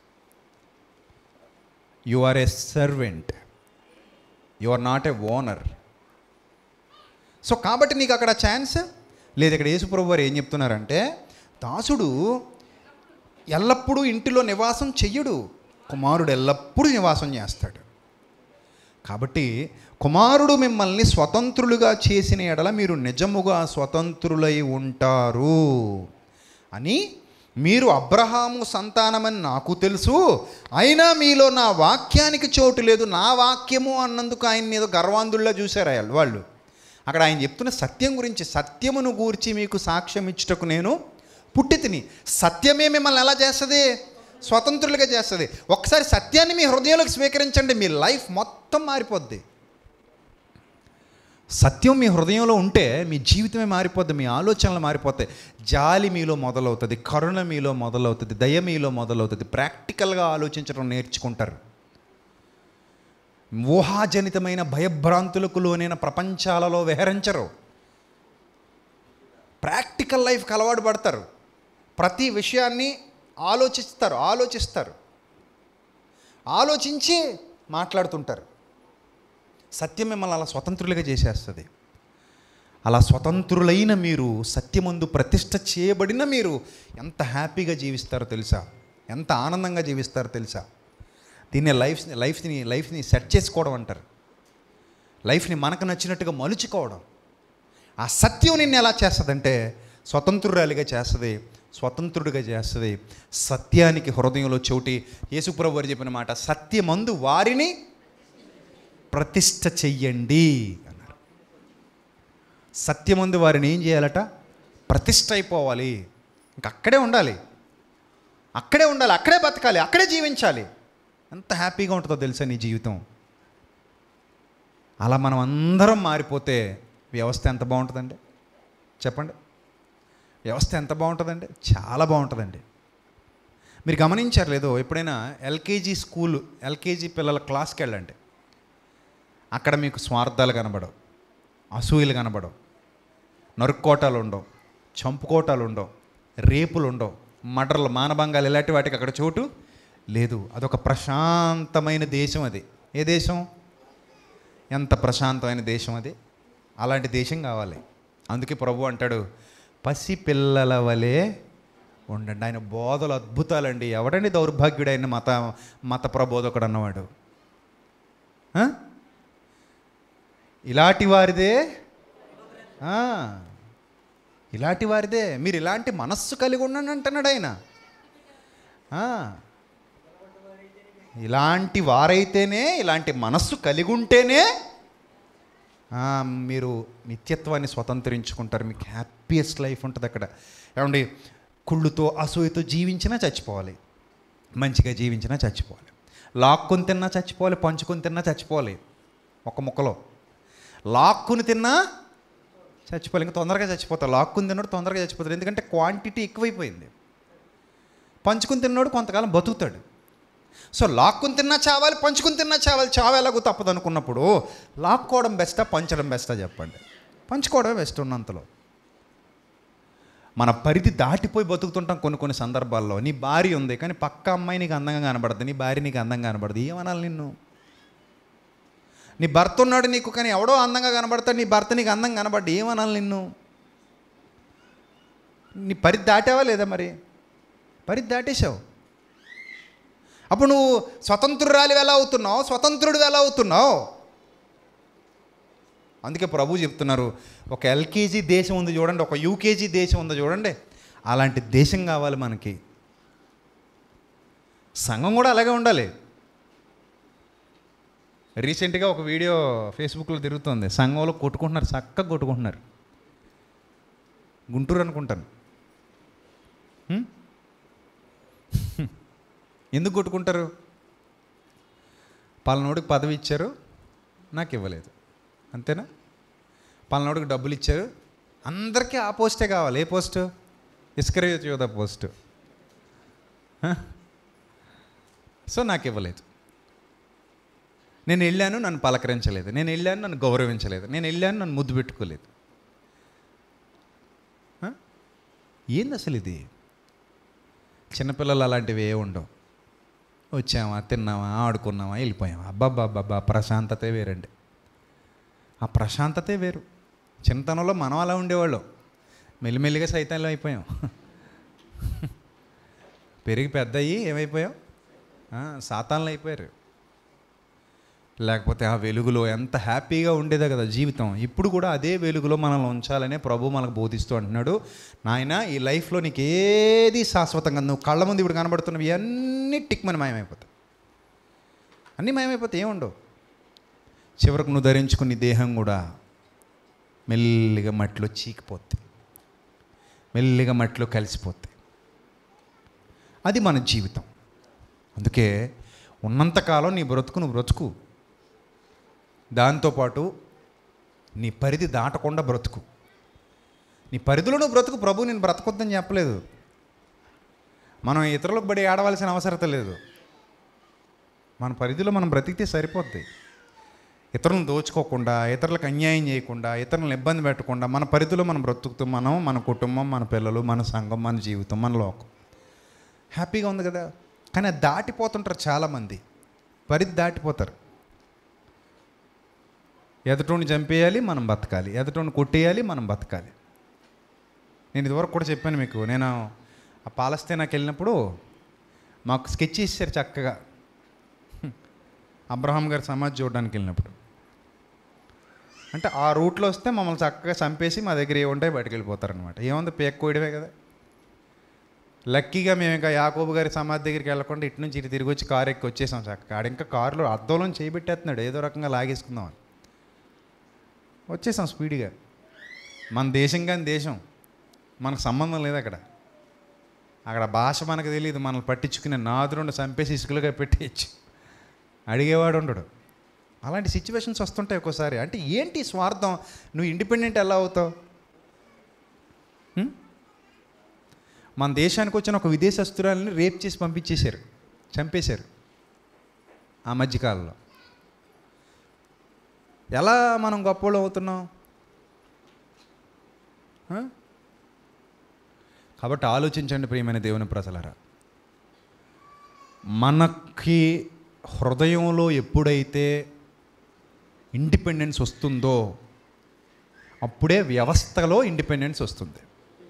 you are a servant you are not a owner so కాబట్టి నీకు అక్కడ ఛాన్స్ లేదు ఇక్కడ యేసుప్రభు వారు ఏం చెప్తున్నారంటే దాసుడు ఎల్లప్పుడూ ఇంటిలో నివాసం చెయ్యడు కుమారుడు ఎల్లప్పుడూ నివాసం చేస్తాడు కాబట్టి కుమారుడు మిమ్మల్ని స్వతంత్రులుగా చేసిన ఎడల మీరు నిజముగా స్వతంత్రులై ఉంటారు అని మీరు అబ్రహాము సంతానమని నాకు తెలుసు అయినా మీలో నా వాక్యానికి చోటు లేదు నా వాక్యము అన్నందుకు ఆయన ఏదో గర్వాంధుల్లా చూశారు ఆయన వాళ్ళు అక్కడ ఆయన చెప్తున్న సత్యం గురించి సత్యమును గూర్చి మీకు సాక్ష్యం ఇచ్చుటకు నేను పుట్టి తిని సత్యమే మిమ్మల్ని ఎలా చేస్తుంది స్వతంత్రులుగా చేస్తుంది ఒకసారి సత్యాన్ని మీ హృదయంలోకి స్వీకరించండి మీ లైఫ్ మొత్తం మారిపోద్ది సత్యం మీ హృదయంలో ఉంటే మీ జీవితమే మారిపోద్ది మీ ఆలోచనలు మారిపోతాయి జాలి మీలో మొదలవుతుంది కరుణ మీలో మొదలవుతుంది దయ మీలో మొదలవుతుంది ప్రాక్టికల్గా ఆలోచించడం నేర్చుకుంటారు ఊహాజనితమైన భయభ్రాంతులకు లోనైన ప్రపంచాలలో విహరించరు ప్రాక్టికల్ లైఫ్కి అలవాటు పడతారు ప్రతి విషయాన్ని ఆలోచిస్తారు ఆలోచిస్తారు ఆలోచించి మాట్లాడుతుంటారు సత్యం మిమ్మల్ని అలా స్వతంత్రులుగా చేసేస్తుంది అలా స్వతంత్రులైన మీరు సత్యమందు ప్రతిష్ట చేయబడిన మీరు ఎంత హ్యాపీగా జీవిస్తారో తెలుసా ఎంత ఆనందంగా జీవిస్తారో తెలుసా దీన్ని లైఫ్ లైఫ్ని లైఫ్ని సెట్ చేసుకోవడం అంటారు లైఫ్ని మనకు నచ్చినట్టుగా మలుచుకోవడం ఆ సత్యం నిన్ను ఎలా చేస్తుందంటే స్వతంత్రురాలిగా చేస్తుంది స్వతంత్రుడిగా చేస్తుంది సత్యానికి హృదయంలో చోటి యేసుప్రభు వారు చెప్పిన మాట సత్యమందు వారిని ప్రతిష్ట చెయ్యండి అన్నారు సత్యమందు వారిని ఏం చేయాలట ప్రతిష్ట అయిపోవాలి ఇంక అక్కడే ఉండాలి అక్కడే ఉండాలి అక్కడే బతకాలి అక్కడే జీవించాలి ఎంత హ్యాపీగా ఉంటుందో తెలుసా నీ జీవితం అలా మనం అందరం మారిపోతే వ్యవస్థ ఎంత బాగుంటుందండి చెప్పండి వ్యవస్థ ఎంత బాగుంటుందండి చాలా బాగుంటుందండి మీరు గమనించారు లేదో ఎప్పుడైనా ఎల్కేజీ స్కూల్ ఎల్కేజీ పిల్లల క్లాస్కి వెళ్ళండి అక్కడ మీకు స్వార్థాలు కనబడవు అసూయలు కనబడవు నరుక్కోటాలు ఉండవు చంపుకోటాలు ఉండవు రేపులు ఉండవు మర్డర్లు మానభంగాలు ఇలాంటి వాటికి అక్కడ చోటు లేదు అదొక ప్రశాంతమైన దేశం అది ఏ దేశం ఎంత ప్రశాంతమైన దేశం అది అలాంటి దేశం కావాలి అందుకే ప్రభు అంటాడు పసి పిల్లల వలె ఉండండి ఆయన బోధలు అద్భుతాలండి ఎవడండి దౌర్భాగ్యుడైన మత మత ప్రబోధకుడు అన్నవాడు ఆ? ఇలాంటి వారిదే ఆ, ఇలాంటి వారిదే మీరు ఇలాంటి మనస్సు కలిగి ఉండండి అంటున్నాడు ఆయన ఆ, ఇలాంటి వారైతేనే ఇలాంటి మనస్సు కలిగి ఉంటేనే ఆ, మీరు నిత్యత్వాన్ని స్వతంత్రించుకుంటారు మీకు హ్యాపీయెస్ట్ లైఫ్ ఉంటుంది అక్కడ ఏమండి కుళ్ళుతో అసూయతో జీవించినా చచ్చిపోవాలి మంచిగా జీవించినా చచ్చిపోవాలి లాక్కుని తిన్నా చచ్చిపోవాలి పంచుకొని తిన్నా చచ్చిపోవాలి ఒక ముక్కలో లాక్కుని తిన్నా చచ్చిపోవాలి ఇంకా తొందరగా చచ్చిపోతారు లాక్కుని తిన్నాడు తొందరగా చచ్చిపోతాడు ఎందుకంటే క్వాంటిటీ ఎక్కువైపోయింది పంచుకుని తిన్నాడు కొంతకాలం బతుకుతాడు సో లాక్కుని తిన్నా చావాలి పంచుకుని తిన్నా చావాలి చావు ఎలాగో తప్పదు అనుకున్నప్పుడు లాక్కోవడం బెస్టా పంచడం బెస్టా చెప్పండి పంచుకోవడమే బెస్ట్ ఉన్నంతలో మన పరిధి దాటిపోయి బతుకుతుంటాం కొన్ని కొన్ని సందర్భాల్లో నీ భార్య ఉంది కానీ పక్క అమ్మాయి నీకు అందంగా కనబడదు నీ భార్య నీకు అందంగా కనబడదు ఏమనాలి నిన్ను నీ భర్త ఉన్నాడు నీకు కానీ ఎవడో అందంగా కనబడతాడు నీ భర్త నీకు అందంగా కనబడ్డు ఏమనాలి నిన్ను నీ పరిధి దాటావా లేదా మరి పరిధి దాటేశావు అప్పుడు నువ్వు స్వతంత్రురాలు ఎలా అవుతున్నావు స్వతంత్రుడు ఎలా అవుతున్నావు అందుకే ప్రభు చెప్తున్నారు ఒక ఎల్కేజీ దేశం ఉంది చూడండి ఒక యూకేజీ దేశం ఉంది చూడండి అలాంటి దేశం కావాలి మనకి సంఘం కూడా అలాగే ఉండాలి రీసెంట్గా ఒక వీడియో ఫేస్బుక్లో తిరుగుతుంది సంఘంలో కొట్టుకుంటున్నారు చక్కగా కొట్టుకుంటున్నారు గుంటూరు అనుకుంటాను హ్మ్? ఎందుకు కొట్టుకుంటారు పలానోడికి పదవి ఇచ్చారు నాకు ఇవ్వలేదు అంతేనా పలానోడికి డబ్బులు ఇచ్చారు అందరికీ ఆ పోస్టే కావాలి ఏ పోస్టు ఇస్కరేజ్ యోధ పోస్టు హ? సో నాకు ఇవ్వలేదు నేను వెళ్ళాను నన్ను పలకరించలేదు నేను వెళ్ళాను నన్ను గౌరవించలేదు నేను వెళ్ళాను నన్ను ముద్దు పెట్టుకోలేదు హ? ఏంది అసలు ఇది చిన్నపిల్లలు అలాంటివి ఏ ఉండవు వచ్చామా తిన్నామా ఆడుకున్నామా వెళ్ళిపోయామా అబ్బాబ్బాబ్బా ప్రశాంతతే వేరండి ఆ ప్రశాంతతే వేరు చిన్నతనంలో మనం అలా ఉండేవాళ్ళం మెల్లిమెల్లిగా సైతాన్లో అయిపోయాం పెరిగి పెద్ద అయ్యి ఏమైపోయాం ఆ, సాతాన్లు అయిపోయారు లేకపోతే ఆ వెలుగులో ఎంత హ్యాపీగా ఉండేదే కదా జీవితం ఇప్పుడు కూడా అదే వెలుగులో మనల్ని ఉంచాలనే ప్రభు మనకు బోధిస్తూ అంటున్నాడు నాయన ఈ లైఫ్లో నీకు ఏది శాశ్వతంగా నువ్వు కళ్ళ ముందు ఇప్పుడు కనబడుతున్నవి అన్నీ టిక్మని మాయమైపోతాయి అన్నీ మాయమైపోతాయి ఏముండవు చివరకు నువ్వు ధరించుకుని దేహం కూడా మెల్లిగా మట్టిలో చీకిపోద్ది మెల్లిగా మట్టిలో కలిసిపోద్ది అది మన జీవితం అందుకే ఉన్నంతకాలం నీ బ్రతుకు నువ్వు బ్రతుకు దాంతోపాటు నీ పరిధి దాటకుండా బ్రతుకు నీ పరిధిలో నువ్వు బ్రతుకు ప్రభు నేను బ్రతకొద్దని చెప్పలేదు మనం ఇతరులకు బడి ఆడవలసిన అవసరత లేదు మన పరిధిలో మనం బ్రతికితే సరిపోద్ది ఇతరులను దోచుకోకుండా ఇతరులకు అన్యాయం చేయకుండా ఇతరులను ఇబ్బంది పెట్టకుండా మన పరిధిలో మనం బ్రతుకుతూ మనం మన కుటుంబం మన పిల్లలు మన సంఘం మన జీవితం మన లోకం హ్యాపీగా ఉంది కదా కానీ అది దాటిపోతుంటారు చాలామంది పరిధి దాటిపోతారు ఎదుటోని చంపేయాలి మనం బతకాలి ఎదుటోని కొట్టేయాలి మనం బతకాలి నేను ఇదివరకు కూడా చెప్పాను మీకు నేను ఆ పాలస్తీనాకి వెళ్ళినప్పుడు మాకు స్కెచ్ ఇచ్చారు చక్కగా అబ్రహాం గారి సమాధి చూడడానికి వెళ్ళినప్పుడు అంటే ఆ రూట్లో వస్తే మమ్మల్ని చక్కగా చంపేసి మా దగ్గర ఏ ఉంటాయి బయటకు వెళ్ళిపోతారనమాట ఏముంది పేక్ కోయడమే కదా లక్కీగా మేము ఇంకా యాకోబు గారి సమాధి దగ్గరికి వెళ్ళకుండా ఇటు నుంచి ఇటు తిరిగి వచ్చి కారు ఎక్కి వచ్చేసాం సార్ ఆడ ఇంకా కారులో అద్దంలో చేయబెట్టేస్తున్నాడు ఏదో రకంగా లాగేసుకుందామని వచ్చేసాం స్పీడ్గా మన దేశం కానీ దేశం మనకు సంబంధం లేదు అక్కడ అక్కడ భాష మనకు తెలియదు మనల్ని పట్టించుకునే నాదురుండి చంపేసి ఇసుకలుగా పెట్టేయచ్చు అడిగేవాడు ఉండడు అలాంటి సిచ్యువేషన్స్ వస్తుంటాయి ఒక్కోసారి అంటే ఏంటి స్వార్థం నువ్వు ఇండిపెండెంట్ ఎలా అవుతావు హ్మ్? మన దేశానికి వచ్చిన ఒక విదేశస్తురాలని రేప్ చేసి పంపించేశారు చంపేశారు ఆ మధ్యకాలంలో ఎలా మనం గొప్పవాళ్ళు అవుతున్నాం ఆ? కాబట్టి ఆలోచించండి ప్రియమైన దేవుని ప్రజలరా మనకి హృదయంలో ఎప్పుడైతే ఇండిపెండెన్స్ వస్తుందో అప్పుడే వ్యవస్థలో ఇండిపెండెన్స్ వస్తుంది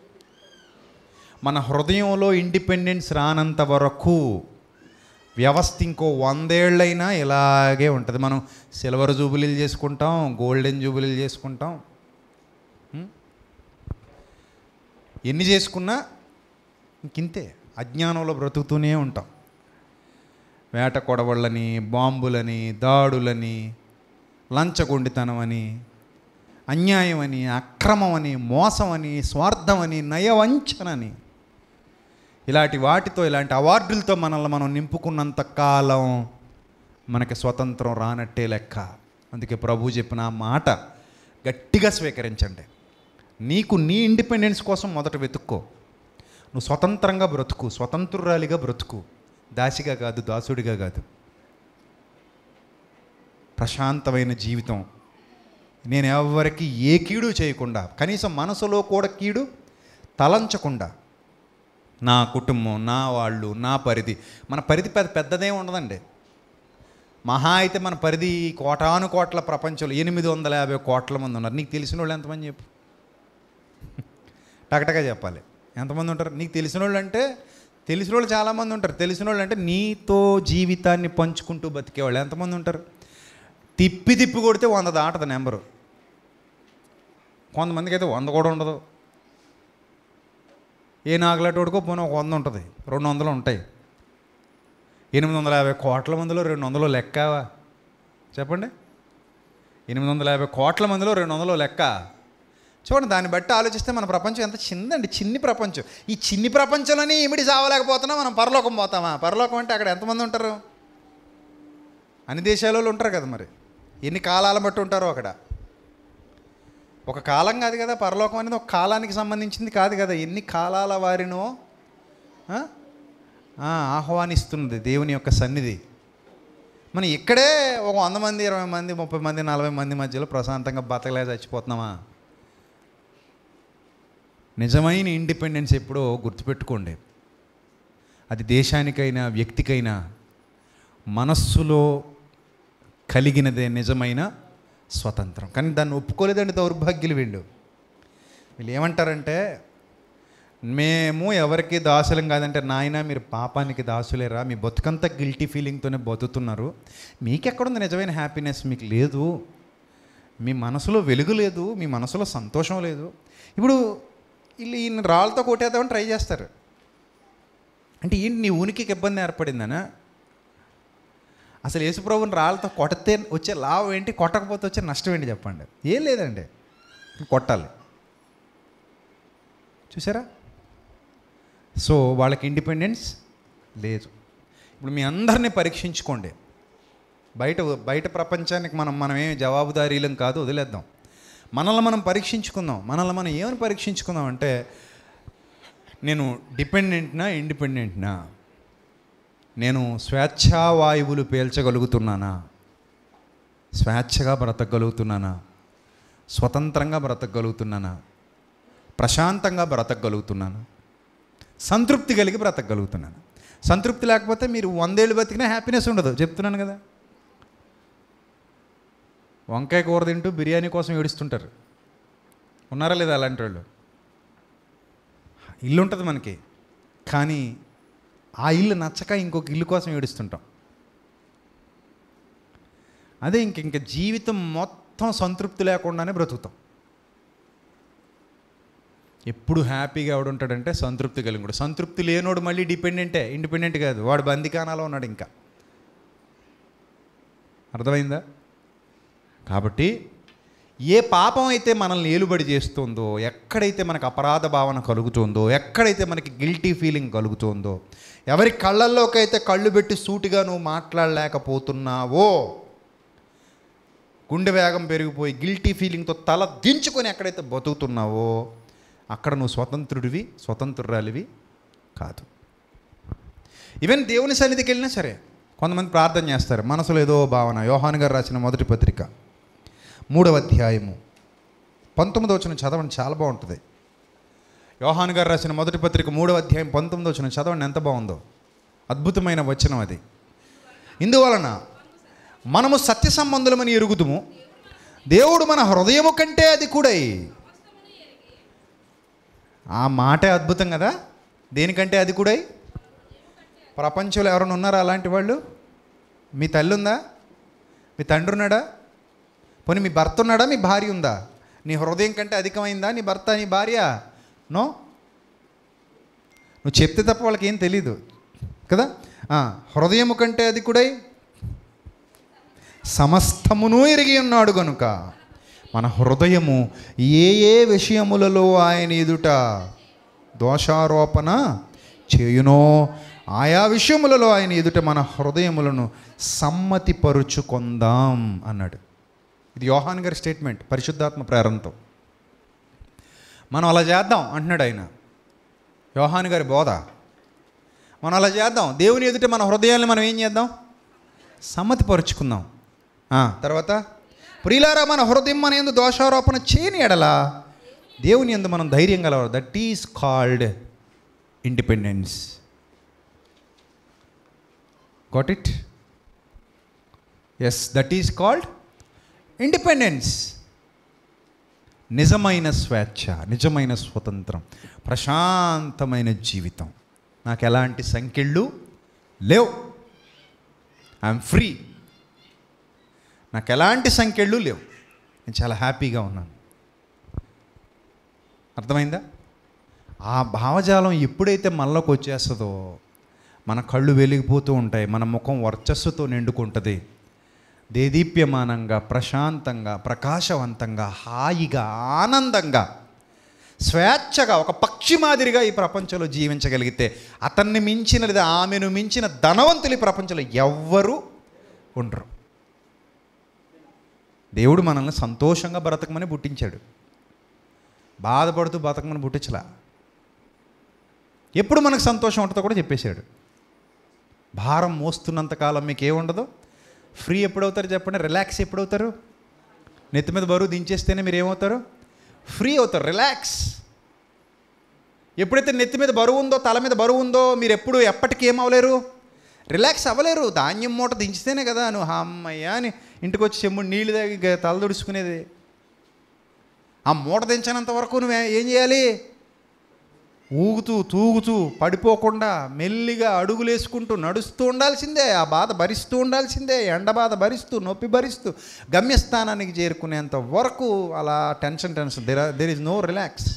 మన హృదయంలో ఇండిపెండెన్స్ రానంత వరకు వ్యవస్థ ఇంకో వందేళ్ళైనా ఇలాగే ఉంటుంది మనం సిల్వర్ జూబిలీలు చేసుకుంటాం గోల్డెన్ జూబిలీలు చేసుకుంటాం ఉం? ఎన్ని చేసుకున్నా ఇంకింతే అజ్ఞానంలో బ్రతుకుతూనే ఉంటాం వేట కొడవళ్ళని బాంబులని దాడులని లంచగొండితనం అని అన్యాయం అని అక్రమం అని మోసం అని స్వార్థం అని నయవంచనని ఇలాంటి వాటితో ఇలాంటి అవార్డులతో మనల్ని మనం నింపుకున్నంత కాలం మనకి స్వతంత్రం రానట్టే లెక్క అందుకే ప్రభు చెప్పిన ఆ మాట గట్టిగా స్వీకరించండి నీకు నీ ఇండిపెండెన్స్ కోసం మొదట వెతుక్కో నువ్వు స్వతంత్రంగా బ్రతుకు స్వతంత్రురాలిగా బ్రతుకు దాసిగా కాదు దాసుడిగా కాదు ప్రశాంతమైన జీవితం నేను ఎవరికి ఏ కీడు చేయకుండా కనీసం మనసులో కూడా కీడు తలంచకుండా నా కుటుంబం నా వాళ్ళు నా పరిధి మన పరిధి పెద్ద పెద్దదే ఉండదండి మహా అయితే మన పరిధి కోటాను కోట్ల ప్రపంచంలో ఎనిమిది వందల యాభై కోట్ల మంది ఉన్నారు నీకు తెలిసిన వాళ్ళు ఎంతమంది చెప్పు టకటగా చెప్పాలి ఎంతమంది ఉంటారు నీకు తెలిసిన వాళ్ళు అంటే తెలిసిన వాళ్ళు చాలామంది ఉంటారు తెలిసిన వాళ్ళు అంటే నీతో జీవితాన్ని పంచుకుంటూ బతికేవాళ్ళు ఎంతమంది ఉంటారు తిప్పి తిప్పి కొడితే వంద దాటదు నెంబరు కొంతమందికి అయితే వంద కూడా ఉండదు ఏ నాగలాటోడుకో పోనీ ఒక వంద ఉంటుంది రెండు వందలు ఉంటాయి ఎనిమిది వందల యాభై కోట్ల మందిలో రెండు వందలు లెక్కవా చెప్పండి ఎనిమిది వందల యాభై కోట్ల మందిలో రెండు వందలు లెక్క చూడండి దాన్ని బట్టి ఆలోచిస్తే మన ప్రపంచం ఎంత చిన్నదండి చిన్ని ప్రపంచం ఈ చిన్ని ప్రపంచంలోనే ఇమిడి సావలేకపోతున్నా మనం పరలోకం పోతామా పరలోకం అంటే అక్కడ ఎంతమంది ఉంటారు అన్ని దేశాలలో ఉంటారు కదా మరి ఎన్ని కాలాల బట్టి ఉంటారో అక్కడ ఒక కాలం కాదు కదా పరలోకం అనేది ఒక కాలానికి సంబంధించింది కాదు కదా ఎన్ని కాలాల వారినో ఆ? ఆ, ఆహ్వానిస్తున్నది దేవుని యొక్క సన్నిధి మనం ఇక్కడే ఒక వంద మంది ఇరవై మంది ముప్పై మంది నలభై మంది మధ్యలో ప్రశాంతంగా బతకలే చచ్చిపోతున్నామా నిజమైన ఇండిపెండెన్స్ ఎప్పుడో గుర్తుపెట్టుకోండి అది దేశానికైనా వ్యక్తికైనా మనస్సులో కలిగినదే నిజమైన స్వతంత్రం కానీ దాన్ని ఒప్పుకోలేదండి దౌర్భాగ్యులు వీళ్ళు వీళ్ళు ఏమంటారంటే మేము ఎవరికి దాసులం కాదంటే నాయన మీరు పాపానికి దాసులేరా మీ బతుకంతా గిల్టీ ఫీలింగ్తోనే బతుకుతున్నారు మీకెక్కడుంది నిజమైన హ్యాపీనెస్ మీకు లేదు మీ మనసులో వెలుగు లేదు మీ మనసులో సంతోషం లేదు ఇప్పుడు వీళ్ళు ఈయన రాళ్ళతో కొట్టేద్దామని ట్రై చేస్తారు అంటే ఏంటి నీ ఉనికికి ఇబ్బంది ఏర్పడిందనా అసలు యేసుప్రభుని రాళ్ళతో కొడితే వచ్చే లాభం ఏంటి కొట్టకపోతే వచ్చే నష్టం ఏంటి చెప్పండి ఏం లేదండి కొట్టాలి చూసారా సో వాళ్ళకి ఇండిపెండెన్స్ లేదు ఇప్పుడు మీ అందరినీ పరీక్షించుకోండి బయట బయట ప్రపంచానికి మనం మనం ఏమి జవాబుదారీలం కాదు వదిలేద్దాం మనల్ని మనం పరీక్షించుకుందాం మనల్ని మనం ఏమని పరీక్షించుకుందాం అంటే నేను డిపెండెంట్నా ఇండిపెండెంట్నా నేను స్వేచ్ఛావాయువులు పీల్చగలుగుతున్నానా స్వేచ్ఛగా బ్రతకగలుగుతున్నానా స్వతంత్రంగా బ్రతకగలుగుతున్నానా ప్రశాంతంగా బ్రతకగలుగుతున్నాను సంతృప్తి కలిగి బ్రతకగలుగుతున్నాను సంతృప్తి లేకపోతే మీరు వందేళ్ళు బతికినా హ్యాపీనెస్ ఉండదు చెప్తున్నాను కదా వంకాయ కూర తింటూ బిర్యానీ కోసం ఏడుస్తుంటారు ఉన్నారా లేదా అలాంటి వాళ్ళు ఇల్లు ఉంటుంది మనకి కానీ ఆ ఇల్లు నచ్చక ఇంకొక ఇల్లు కోసం ఏడుస్తుంటాం అదే ఇంక ఇంక జీవితం మొత్తం సంతృప్తి లేకుండానే బ్రతుకుతాం ఎప్పుడు హ్యాపీగా ఎవడుంటాడంటే సంతృప్తి కలిగి ఉంటాడు సంతృప్తి లేనోడు మళ్ళీ డిపెండెంటే ఇండిపెండెంట్ కాదు వాడు బందికానాలో ఉన్నాడు ఇంకా అర్థమైందా కాబట్టి ఏ పాపం అయితే మనల్ని ఏలుబడి చేస్తుందో ఎక్కడైతే మనకు అపరాధ భావన కలుగుతుందో ఎక్కడైతే మనకి గిల్టీ ఫీలింగ్ కలుగుతుందో ఎవరి కళ్ళల్లోకైతే కళ్ళు పెట్టి సూటిగా నువ్వు మాట్లాడలేకపోతున్నావో గుండె వేగం పెరిగిపోయి గిల్టీ ఫీలింగ్తో తల దించుకొని ఎక్కడైతే బతుకుతున్నావో అక్కడ నువ్వు స్వతంత్రుడివి స్వతంత్రురాలివి కాదు ఈవెన్ దేవుని సన్నిధికి వెళ్ళినా సరే కొంతమంది ప్రార్థన చేస్తారు మనసులో ఏదో భావన యోహాన్ గారు రాసిన మొదటి పత్రిక మూడవ అధ్యాయము పంతొమ్మిది వచ్చిన చదవండి చాలా బాగుంటుంది యోహాన్ గారు రాసిన మొదటి పత్రిక మూడవ అధ్యాయం పంతొమ్మిది వచ్చిన చదవండి ఎంత బాగుందో అద్భుతమైన వచనం అది ఇందువలన మనము సత్య సంబంధులమని ఎరుగుదుము దేవుడు మన హృదయము కంటే అది కూడై ఆ మాటే అద్భుతం కదా దేనికంటే అది కూడై ప్రపంచంలో ఎవరైనా ఉన్నారా అలాంటి వాళ్ళు మీ తల్లి ఉందా మీ తండ్రి ఉన్నాడా పోనీ మీ భర్త ఉన్నాడా మీ భార్య ఉందా నీ హృదయం కంటే అధికమైందా నీ భర్త నీ భార్య నో నువ్వు చెప్తే తప్ప వాళ్ళకి ఏం తెలీదు కదా ఆ, హృదయము కంటే అది కూడా సమస్తమును ఎరిగి ఉన్నాడు గనుక మన హృదయము ఏ ఏ విషయములలో ఆయన ఎదుట దోషారోపణ చేయునో ఆయా విషయములలో ఆయన ఎదుట మన హృదయములను సమ్మతిపరుచుకొందాం అన్నాడు ఇది యోహాన్ గారి స్టేట్మెంట్ పరిశుద్ధాత్మ ప్రేరణతో మనం అలా చేద్దాం అంటున్నాడు ఆయన యోహాన్ గారి బోధ మనం అలా చేద్దాం దేవుని ఎదుట మన హృదయాన్ని మనం ఏం చేద్దాం సమ్మతిపరుచుకుందాం ఆ, తర్వాత ప్రియులారా మన హృదయం మన ఎందు దోషారోపణ చేయని ఎడలా దేవుని ఎందు మనం ధైర్యం గలవారు that is called independence got it yes that is called independence నిజమైన స్వేచ్ఛ నిజమైన స్వతంత్రం ప్రశాంతమైన జీవితం నాకు ఎలాంటి సంఖ్యళ్ళు లేవు ఐఎమ్ ఫ్రీ నాకు ఎలాంటి సంఖ్యళ్ళు లేవు నేను చాలా హ్యాపీగా ఉన్నాను అర్థమైందా ఆ భావజాలం ఎప్పుడైతే మనలోకి వచ్చేస్తుందో మన కళ్ళు వెలిగిపోతూ ఉంటాయి మన ముఖం వర్చస్సుతో నిండుకుంటుంది దేదీప్యమానంగా ప్రశాంతంగా ప్రకాశవంతంగా హాయిగా ఆనందంగా స్వేచ్ఛగా ఒక పక్షి మాదిరిగా ఈ ప్రపంచంలో జీవించగలిగితే అతన్ని మించిన లేదా ఆమెను మించిన ధనవంతులు ఈ ప్రపంచంలో ఎవ్వరూ ఉండరు దేవుడు మనల్ని సంతోషంగా బ్రతకమని పుట్టించాడు బాధపడుతూ బతకమని పుట్టించలా ఎప్పుడు మనకు సంతోషం ఉంటుందో కూడా చెప్పేశాడు భారం మోస్తున్నంతకాలం మీకు ఏముండదు ఫ్రీ ఎప్పుడవుతారు చెప్పండి రిలాక్స్ ఎప్పుడవుతారు నెత్తి మీద బరువు దించేస్తేనే మీరు ఏమవుతారు ఫ్రీ అవుతారు రిలాక్స్ ఎప్పుడైతే నెత్తి మీద బరువు ఉందో తల మీద బరువు ఉందో మీరు ఎప్పుడు ఎప్పటికీ ఏమవ్వలేరు రిలాక్స్ అవ్వలేరు ధాన్యం మూట దించితేనే కదా నువ్వు అమ్మయ్య అని ఇంటికి వచ్చి చెమ్ముడు నీళ్ళు తాగి గ- తల దుడుచుకునేది ఆ మూట దించినంత వరకు నువ్వు ఏ- ఏం చేయాలి ఊగుతూ తూగుతూ పడిపోకుండా మెల్లిగా అడుగులేసుకుంటూ నడుస్తూ ఉండాల్సిందే ఆ బాధ భరిస్తూ ఉండాల్సిందే ఎండ బాధ భరిస్తూ నొప్పి భరిస్తూ గమ్యస్థానానికి చేరుకునేంత వరకు అలా tension tension there there is no relax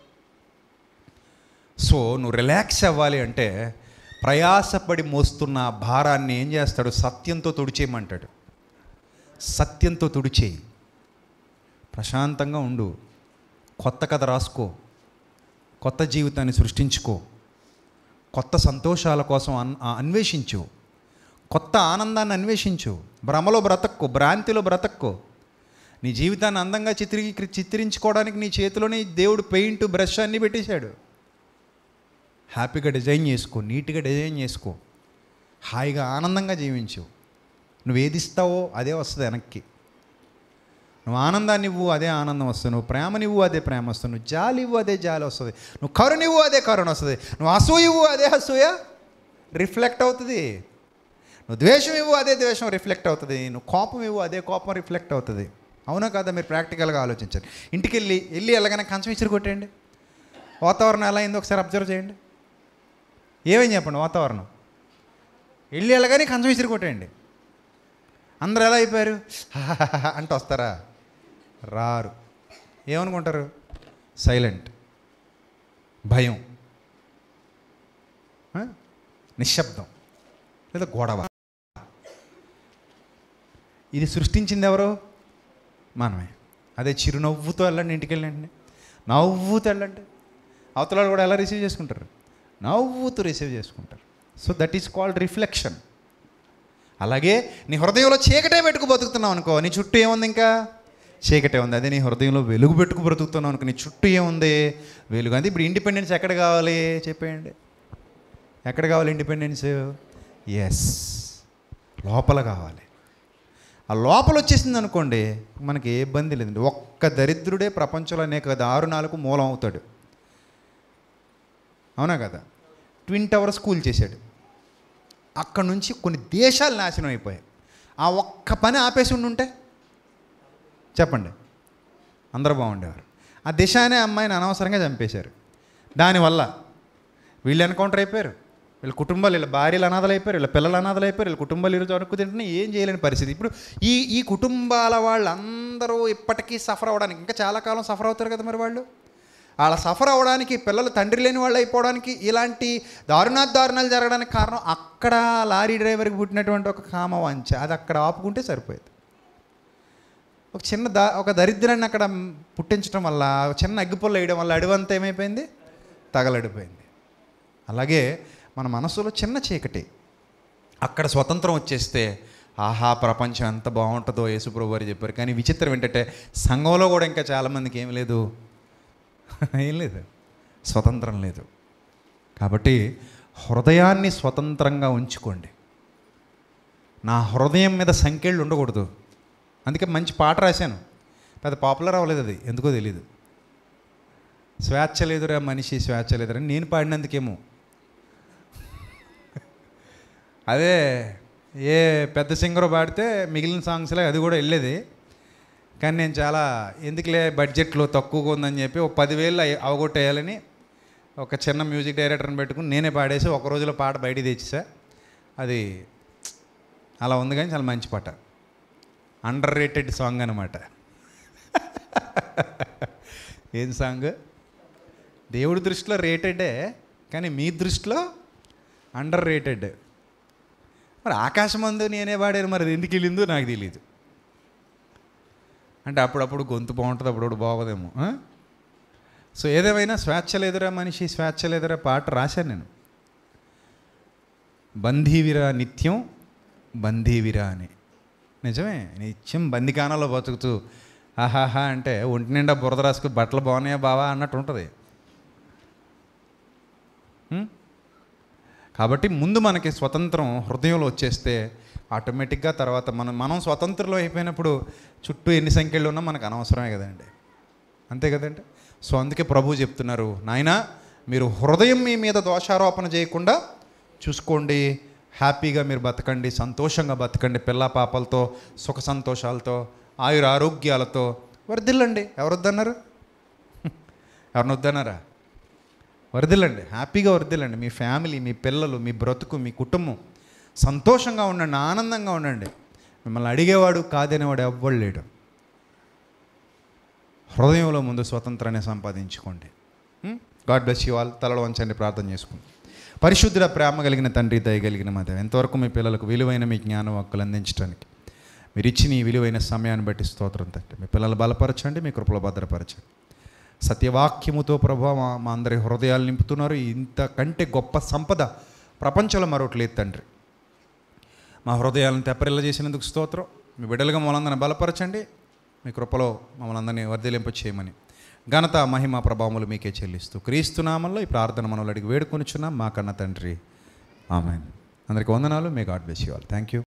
so నువ్వు రిలాక్స్ అవ్వాలి అంటే ప్రయాసపడి మోస్తున్న ఆ భారాన్ని ఏం చేస్తాడు సత్యంతో తుడిచేయమంటాడు సత్యంతో తుడిచేయి ప్రశాంతంగా ఉండు కొత్త కథ రాసుకో కొత్త జీవితాన్ని సృష్టించుకో కొత్త సంతోషాల కోసం అన్ ఆ- అన్వేషించు కొత్త ఆనందాన్ని అన్వేషించు భ్రమలో బ్రతక్కో భ్రాంతిలో బ్రతక్కో నీ జీవితాన్ని అందంగా చిత్రీ చిత్రించుకోవడానికి నీ చేతిలోనే దేవుడు పెయింట్ బ్రష్ అన్నీ పెట్టేశాడు హ్యాపీగా డిజైన్ చేసుకో నీట్గా డిజైన్ చేసుకో హాయిగా ఆనందంగా జీవించు నువ్వు ఏది ఇస్తావో అదే వస్తుంది వెనక్కి నువ్వు ఆనందాన్ని ఇవ్వు అదే ఆనందం వస్తుంది నువ్వు ప్రేమనివ్వు అదే ప్రేమ వస్తుంది నువ్వు జాలి ఇవ్వు అదే జాలి వస్తుంది నువ్వు కరుణివ్వు అదే కరుణ వస్తుంది నువ్వు అసూయ ఇవ్వు అదే అసూయ రిఫ్లెక్ట్ అవుతుంది నువ్వు ద్వేషం ఇవ్వు అదే ద్వేషం రిఫ్లెక్ట్ అవుతుంది నువ్వు కోపం ఇవ్వు అదే కోపం రిఫ్లెక్ట్ అవుతుంది అవునా కదా మీరు ప్రాక్టికల్గా ఆలోచించండి ఇంటికి వెళ్ళి వెళ్ళి వెళ్ళగానే కంచం ఇచ్చి కొట్టేయండి వాతావరణం ఎలా అయిందో ఒకసారి అబ్జర్వ్ చేయండి ఏమని చెప్పండి వాతావరణం వెళ్ళి వెళ్ళగానే కంచం ఇసిరి కొట్టేయండి అందరు ఎలా అయిపోయారు అంటే వస్తారా రారు ఏమనుకుంటారు సైలెంట్ భయం ఆ? నిశ్శబ్దం లేదా గొడవ ఇది సృష్టించింది ఎవరు మనమే అదే చిరునవ్వుతో వెళ్ళండి ఇంటికి వెళ్ళండి నవ్వుతూ వెళ్ళండి అవతల వాళ్ళు కూడా ఎలా రిసీవ్ చేసుకుంటారు నవ్వుతూ రిసీవ్ చేసుకుంటారు so that is called reflection అలాగే నీ హృదయంలో చీకటే పెట్టుకు బతుకుతున్నావు అనుకో నీ చుట్టూ ఏముంది ఇంకా చీకటే ఉంది అదే నీ హృదయంలో వెలుగు పెట్టుకు బ్రతుకుతున్నావు అనుకో నీ చుట్టూ ఏముంది వెలుగు అంటే ఇప్పుడు ఇండిపెండెన్స్ ఎక్కడ కావాలి చెప్పేయండి ఎక్కడ కావాలి ఇండిపెండెన్స్ ఎస్ లోపల కావాలి ఆ లోపల వచ్చేసింది అనుకోండి మనకి ఏ ఇబ్బంది లేదండి ఒక్క దరిద్రుడే ప్రపంచంలో అనేక దారుణాలకు మూలం అవుతాడు అవునా కదా ట్విన్ టవర్ స్కూల్ చేశాడు అక్కడ నుంచి కొన్ని దేశాలు నాశనం అయిపోయాయి ఆ ఒక్క పని ఆపేసి ఉండుంటే చెప్పండి అందరూ బాగుండేవారు ఆ దిశ అనే అమ్మాయిని అనవసరంగా చంపేశారు దానివల్ల వీళ్ళు ఎన్కౌంటర్ అయిపోయారు వీళ్ళ కుటుంబాలు వీళ్ళ భార్యలు అనాథలు అయిపోయారు వీళ్ళ పిల్లలు అనాథలు అయిపోయారు వీళ్ళ కుటుంబాలు ఈరోజు అడుక్కు తింటున్నా ఏం చేయలేని పరిస్థితి ఇప్పుడు ఈ ఈ కుటుంబాల వాళ్ళందరూ ఇప్పటికీ సఫర్ అవ్వడానికి ఇంకా చాలా కాలం సఫర్ అవుతారు కదా మరి వాళ్ళు వాళ్ళ సఫర్ అవ్వడానికి పిల్లలు తండ్రి లేని వాళ్ళు అయిపోవడానికి ఇలాంటి దారుణాత్ దారుణాలు జరగడానికి కారణం అక్కడ లారీ డ్రైవర్కి పుట్టినటువంటి ఒక కామ వంచ అది అక్కడ ఆపుకుంటే సరిపోయేది ఒక చిన్న దా ఒక దరిద్రాన్ని అక్కడ పుట్టించడం వల్ల ఒక చిన్న అగ్గిపుల్ల వేయడం వల్ల అడివంతా ఏమైపోయింది తగలడిపోయింది అలాగే మన మనసులో చిన్న చీకటి అక్కడ స్వతంత్రం వచ్చేస్తే ఆహా ప్రపంచం ఎంత బాగుంటుందో యేసుప్రభు వారు చెప్పారు కానీ విచిత్రం ఏంటంటే సంఘంలో కూడా ఇంకా చాలామందికి ఏం లేదు ఏం లేదు స్వతంత్రం లేదు కాబట్టి హృదయాన్ని స్వతంత్రంగా ఉంచుకోండి నా హృదయం మీద సంఖ్యలు ఉండకూడదు అందుకే మంచి పాట రాశాను పెద్ద పాపులర్ అవ్వలేదు అది ఎందుకో తెలియదు స్వేచ్ఛ లేదురా మనిషి స్వేచ్ఛ లేదురా నేను పాడినందుకేమో అదే ఏ పెద్ద సింగర్ పాడితే మిగిలిన సాంగ్స్లో అది కూడా వెళ్ళేది కానీ నేను చాలా ఎందుకులే బడ్జెట్లో తక్కువగా ఉందని చెప్పి ఒక పదివేలు అయ్యి- అవగొట్టేయాలని ఒక చిన్న మ్యూజిక్ డైరెక్టర్ని పెట్టుకుని నేనే పాడేసి ఒక రోజులో పాట బయటికి తెచ్చేసా అది అలా ఉంది కానీ చాలా మంచి పాట అండర్ రేటెడ్ సాంగ్ అనమాట ఏం సాంగ్ దేవుడి దృష్టిలో రేటెడే కానీ మీ దృష్టిలో అండర్ రేటెడ్ మరి ఆకాశమందు నేనే పాడాను మరి అది ఎందుకు వెళ్ళిందో నాకు తెలియదు అంటే అప్పుడప్పుడు గొంతు బాగుంటుంది అప్పుడప్పుడు బాగోదేమో ఆ? సో ఏదేమైనా స్వేచ్ఛ లేదురా మనిషి స్వేచ్ఛ లేదురా పాట రాశాను నేను బంధీవిరా నిత్యం బంధీవిరా అని నిజమే నిత్యం బందికానాలో బతుకుతూ ఆహాహా అంటే ఒంటి నిండా బురద రాసుకు బట్టలు బాగున్నాయా బావా అన్నట్టు ఉంటుంది ఉం? కాబట్టి ముందు మనకి స్వతంత్రం హృదయంలో వచ్చేస్తే ఆటోమేటిక్గా తర్వాత మనం మనం స్వతంత్రంలో అయిపోయినప్పుడు చుట్టూ ఎన్ని సంఖ్యలు ఉన్నా మనకు అనవసరమే కదండి అంతే కదండి సో అందుకే ప్రభు చెప్తున్నారు నాయనా మీరు హృదయం మీ మీద దోషారోపణ చేయకుండా చూసుకోండి హ్యాపీగా మీరు బతకండి సంతోషంగా బతకండి పిల్ల పాపలతో సుఖ సంతోషాలతో ఆయుర ఆరోగ్యాలతో వర్ధిల్లండి ఎవరు వద్దన్నారు ఎవరిని వద్దన్నారా వరదిల్లండి హ్యాపీగా వరదిల్లండి మీ ఫ్యామిలీ మీ పిల్లలు మీ బ్రతుకు మీ కుటుంబం సంతోషంగా ఉండండి ఆనందంగా ఉండండి మిమ్మల్ని అడిగేవాడు కాదనేవాడు ఎవ్వడు లేడు హృదయంలో ముందు స్వతంత్రాన్ని సంపాదించుకోండి గాడ్ బ్లెస్ యూ ఆల్ తలలో వంచండి ప్రార్థన చేసుకుంది పరిశుద్ధుల ప్రేమ కలిగిన తండ్రి దయ కలిగిన మత ఎంతవరకు మీ పిల్లలకు విలువైన మీ జ్ఞానం హక్కులు అందించడానికి మీరు ఇచ్చిన ఈ విలువైన సమయాన్ని బట్టి స్తోత్రం తండ్రి మీ పిల్లలు బలపరచండి మీ కృపలో భద్రపరచండి సత్యవాక్యముతో ప్రభావ మా మా అందరి హృదయాలు నింపుతున్నారు ఇంతకంటే గొప్ప సంపద ప్రపంచంలో మరొకటి లేదు తండ్రి మా హృదయాలను తెప్పరిల్ల చేసినందుకు స్తోత్రం మీ బిడ్డలుగా మమ్మల్ని బలపరచండి మీ కృపలో మమ్మల్ని అందరినీ వర్ధిలింప చేయమని ఘనత మహిమ ప్రభావములు మీకే చెల్లిస్తూ క్రీస్తునామంలో ఈ ప్రార్థన మనల్ని అడిగి వేడుకొనిచున్నాం మా కన్న తండ్రి ఆమె అందరికీ వందనాలు మీ God bless you all thank you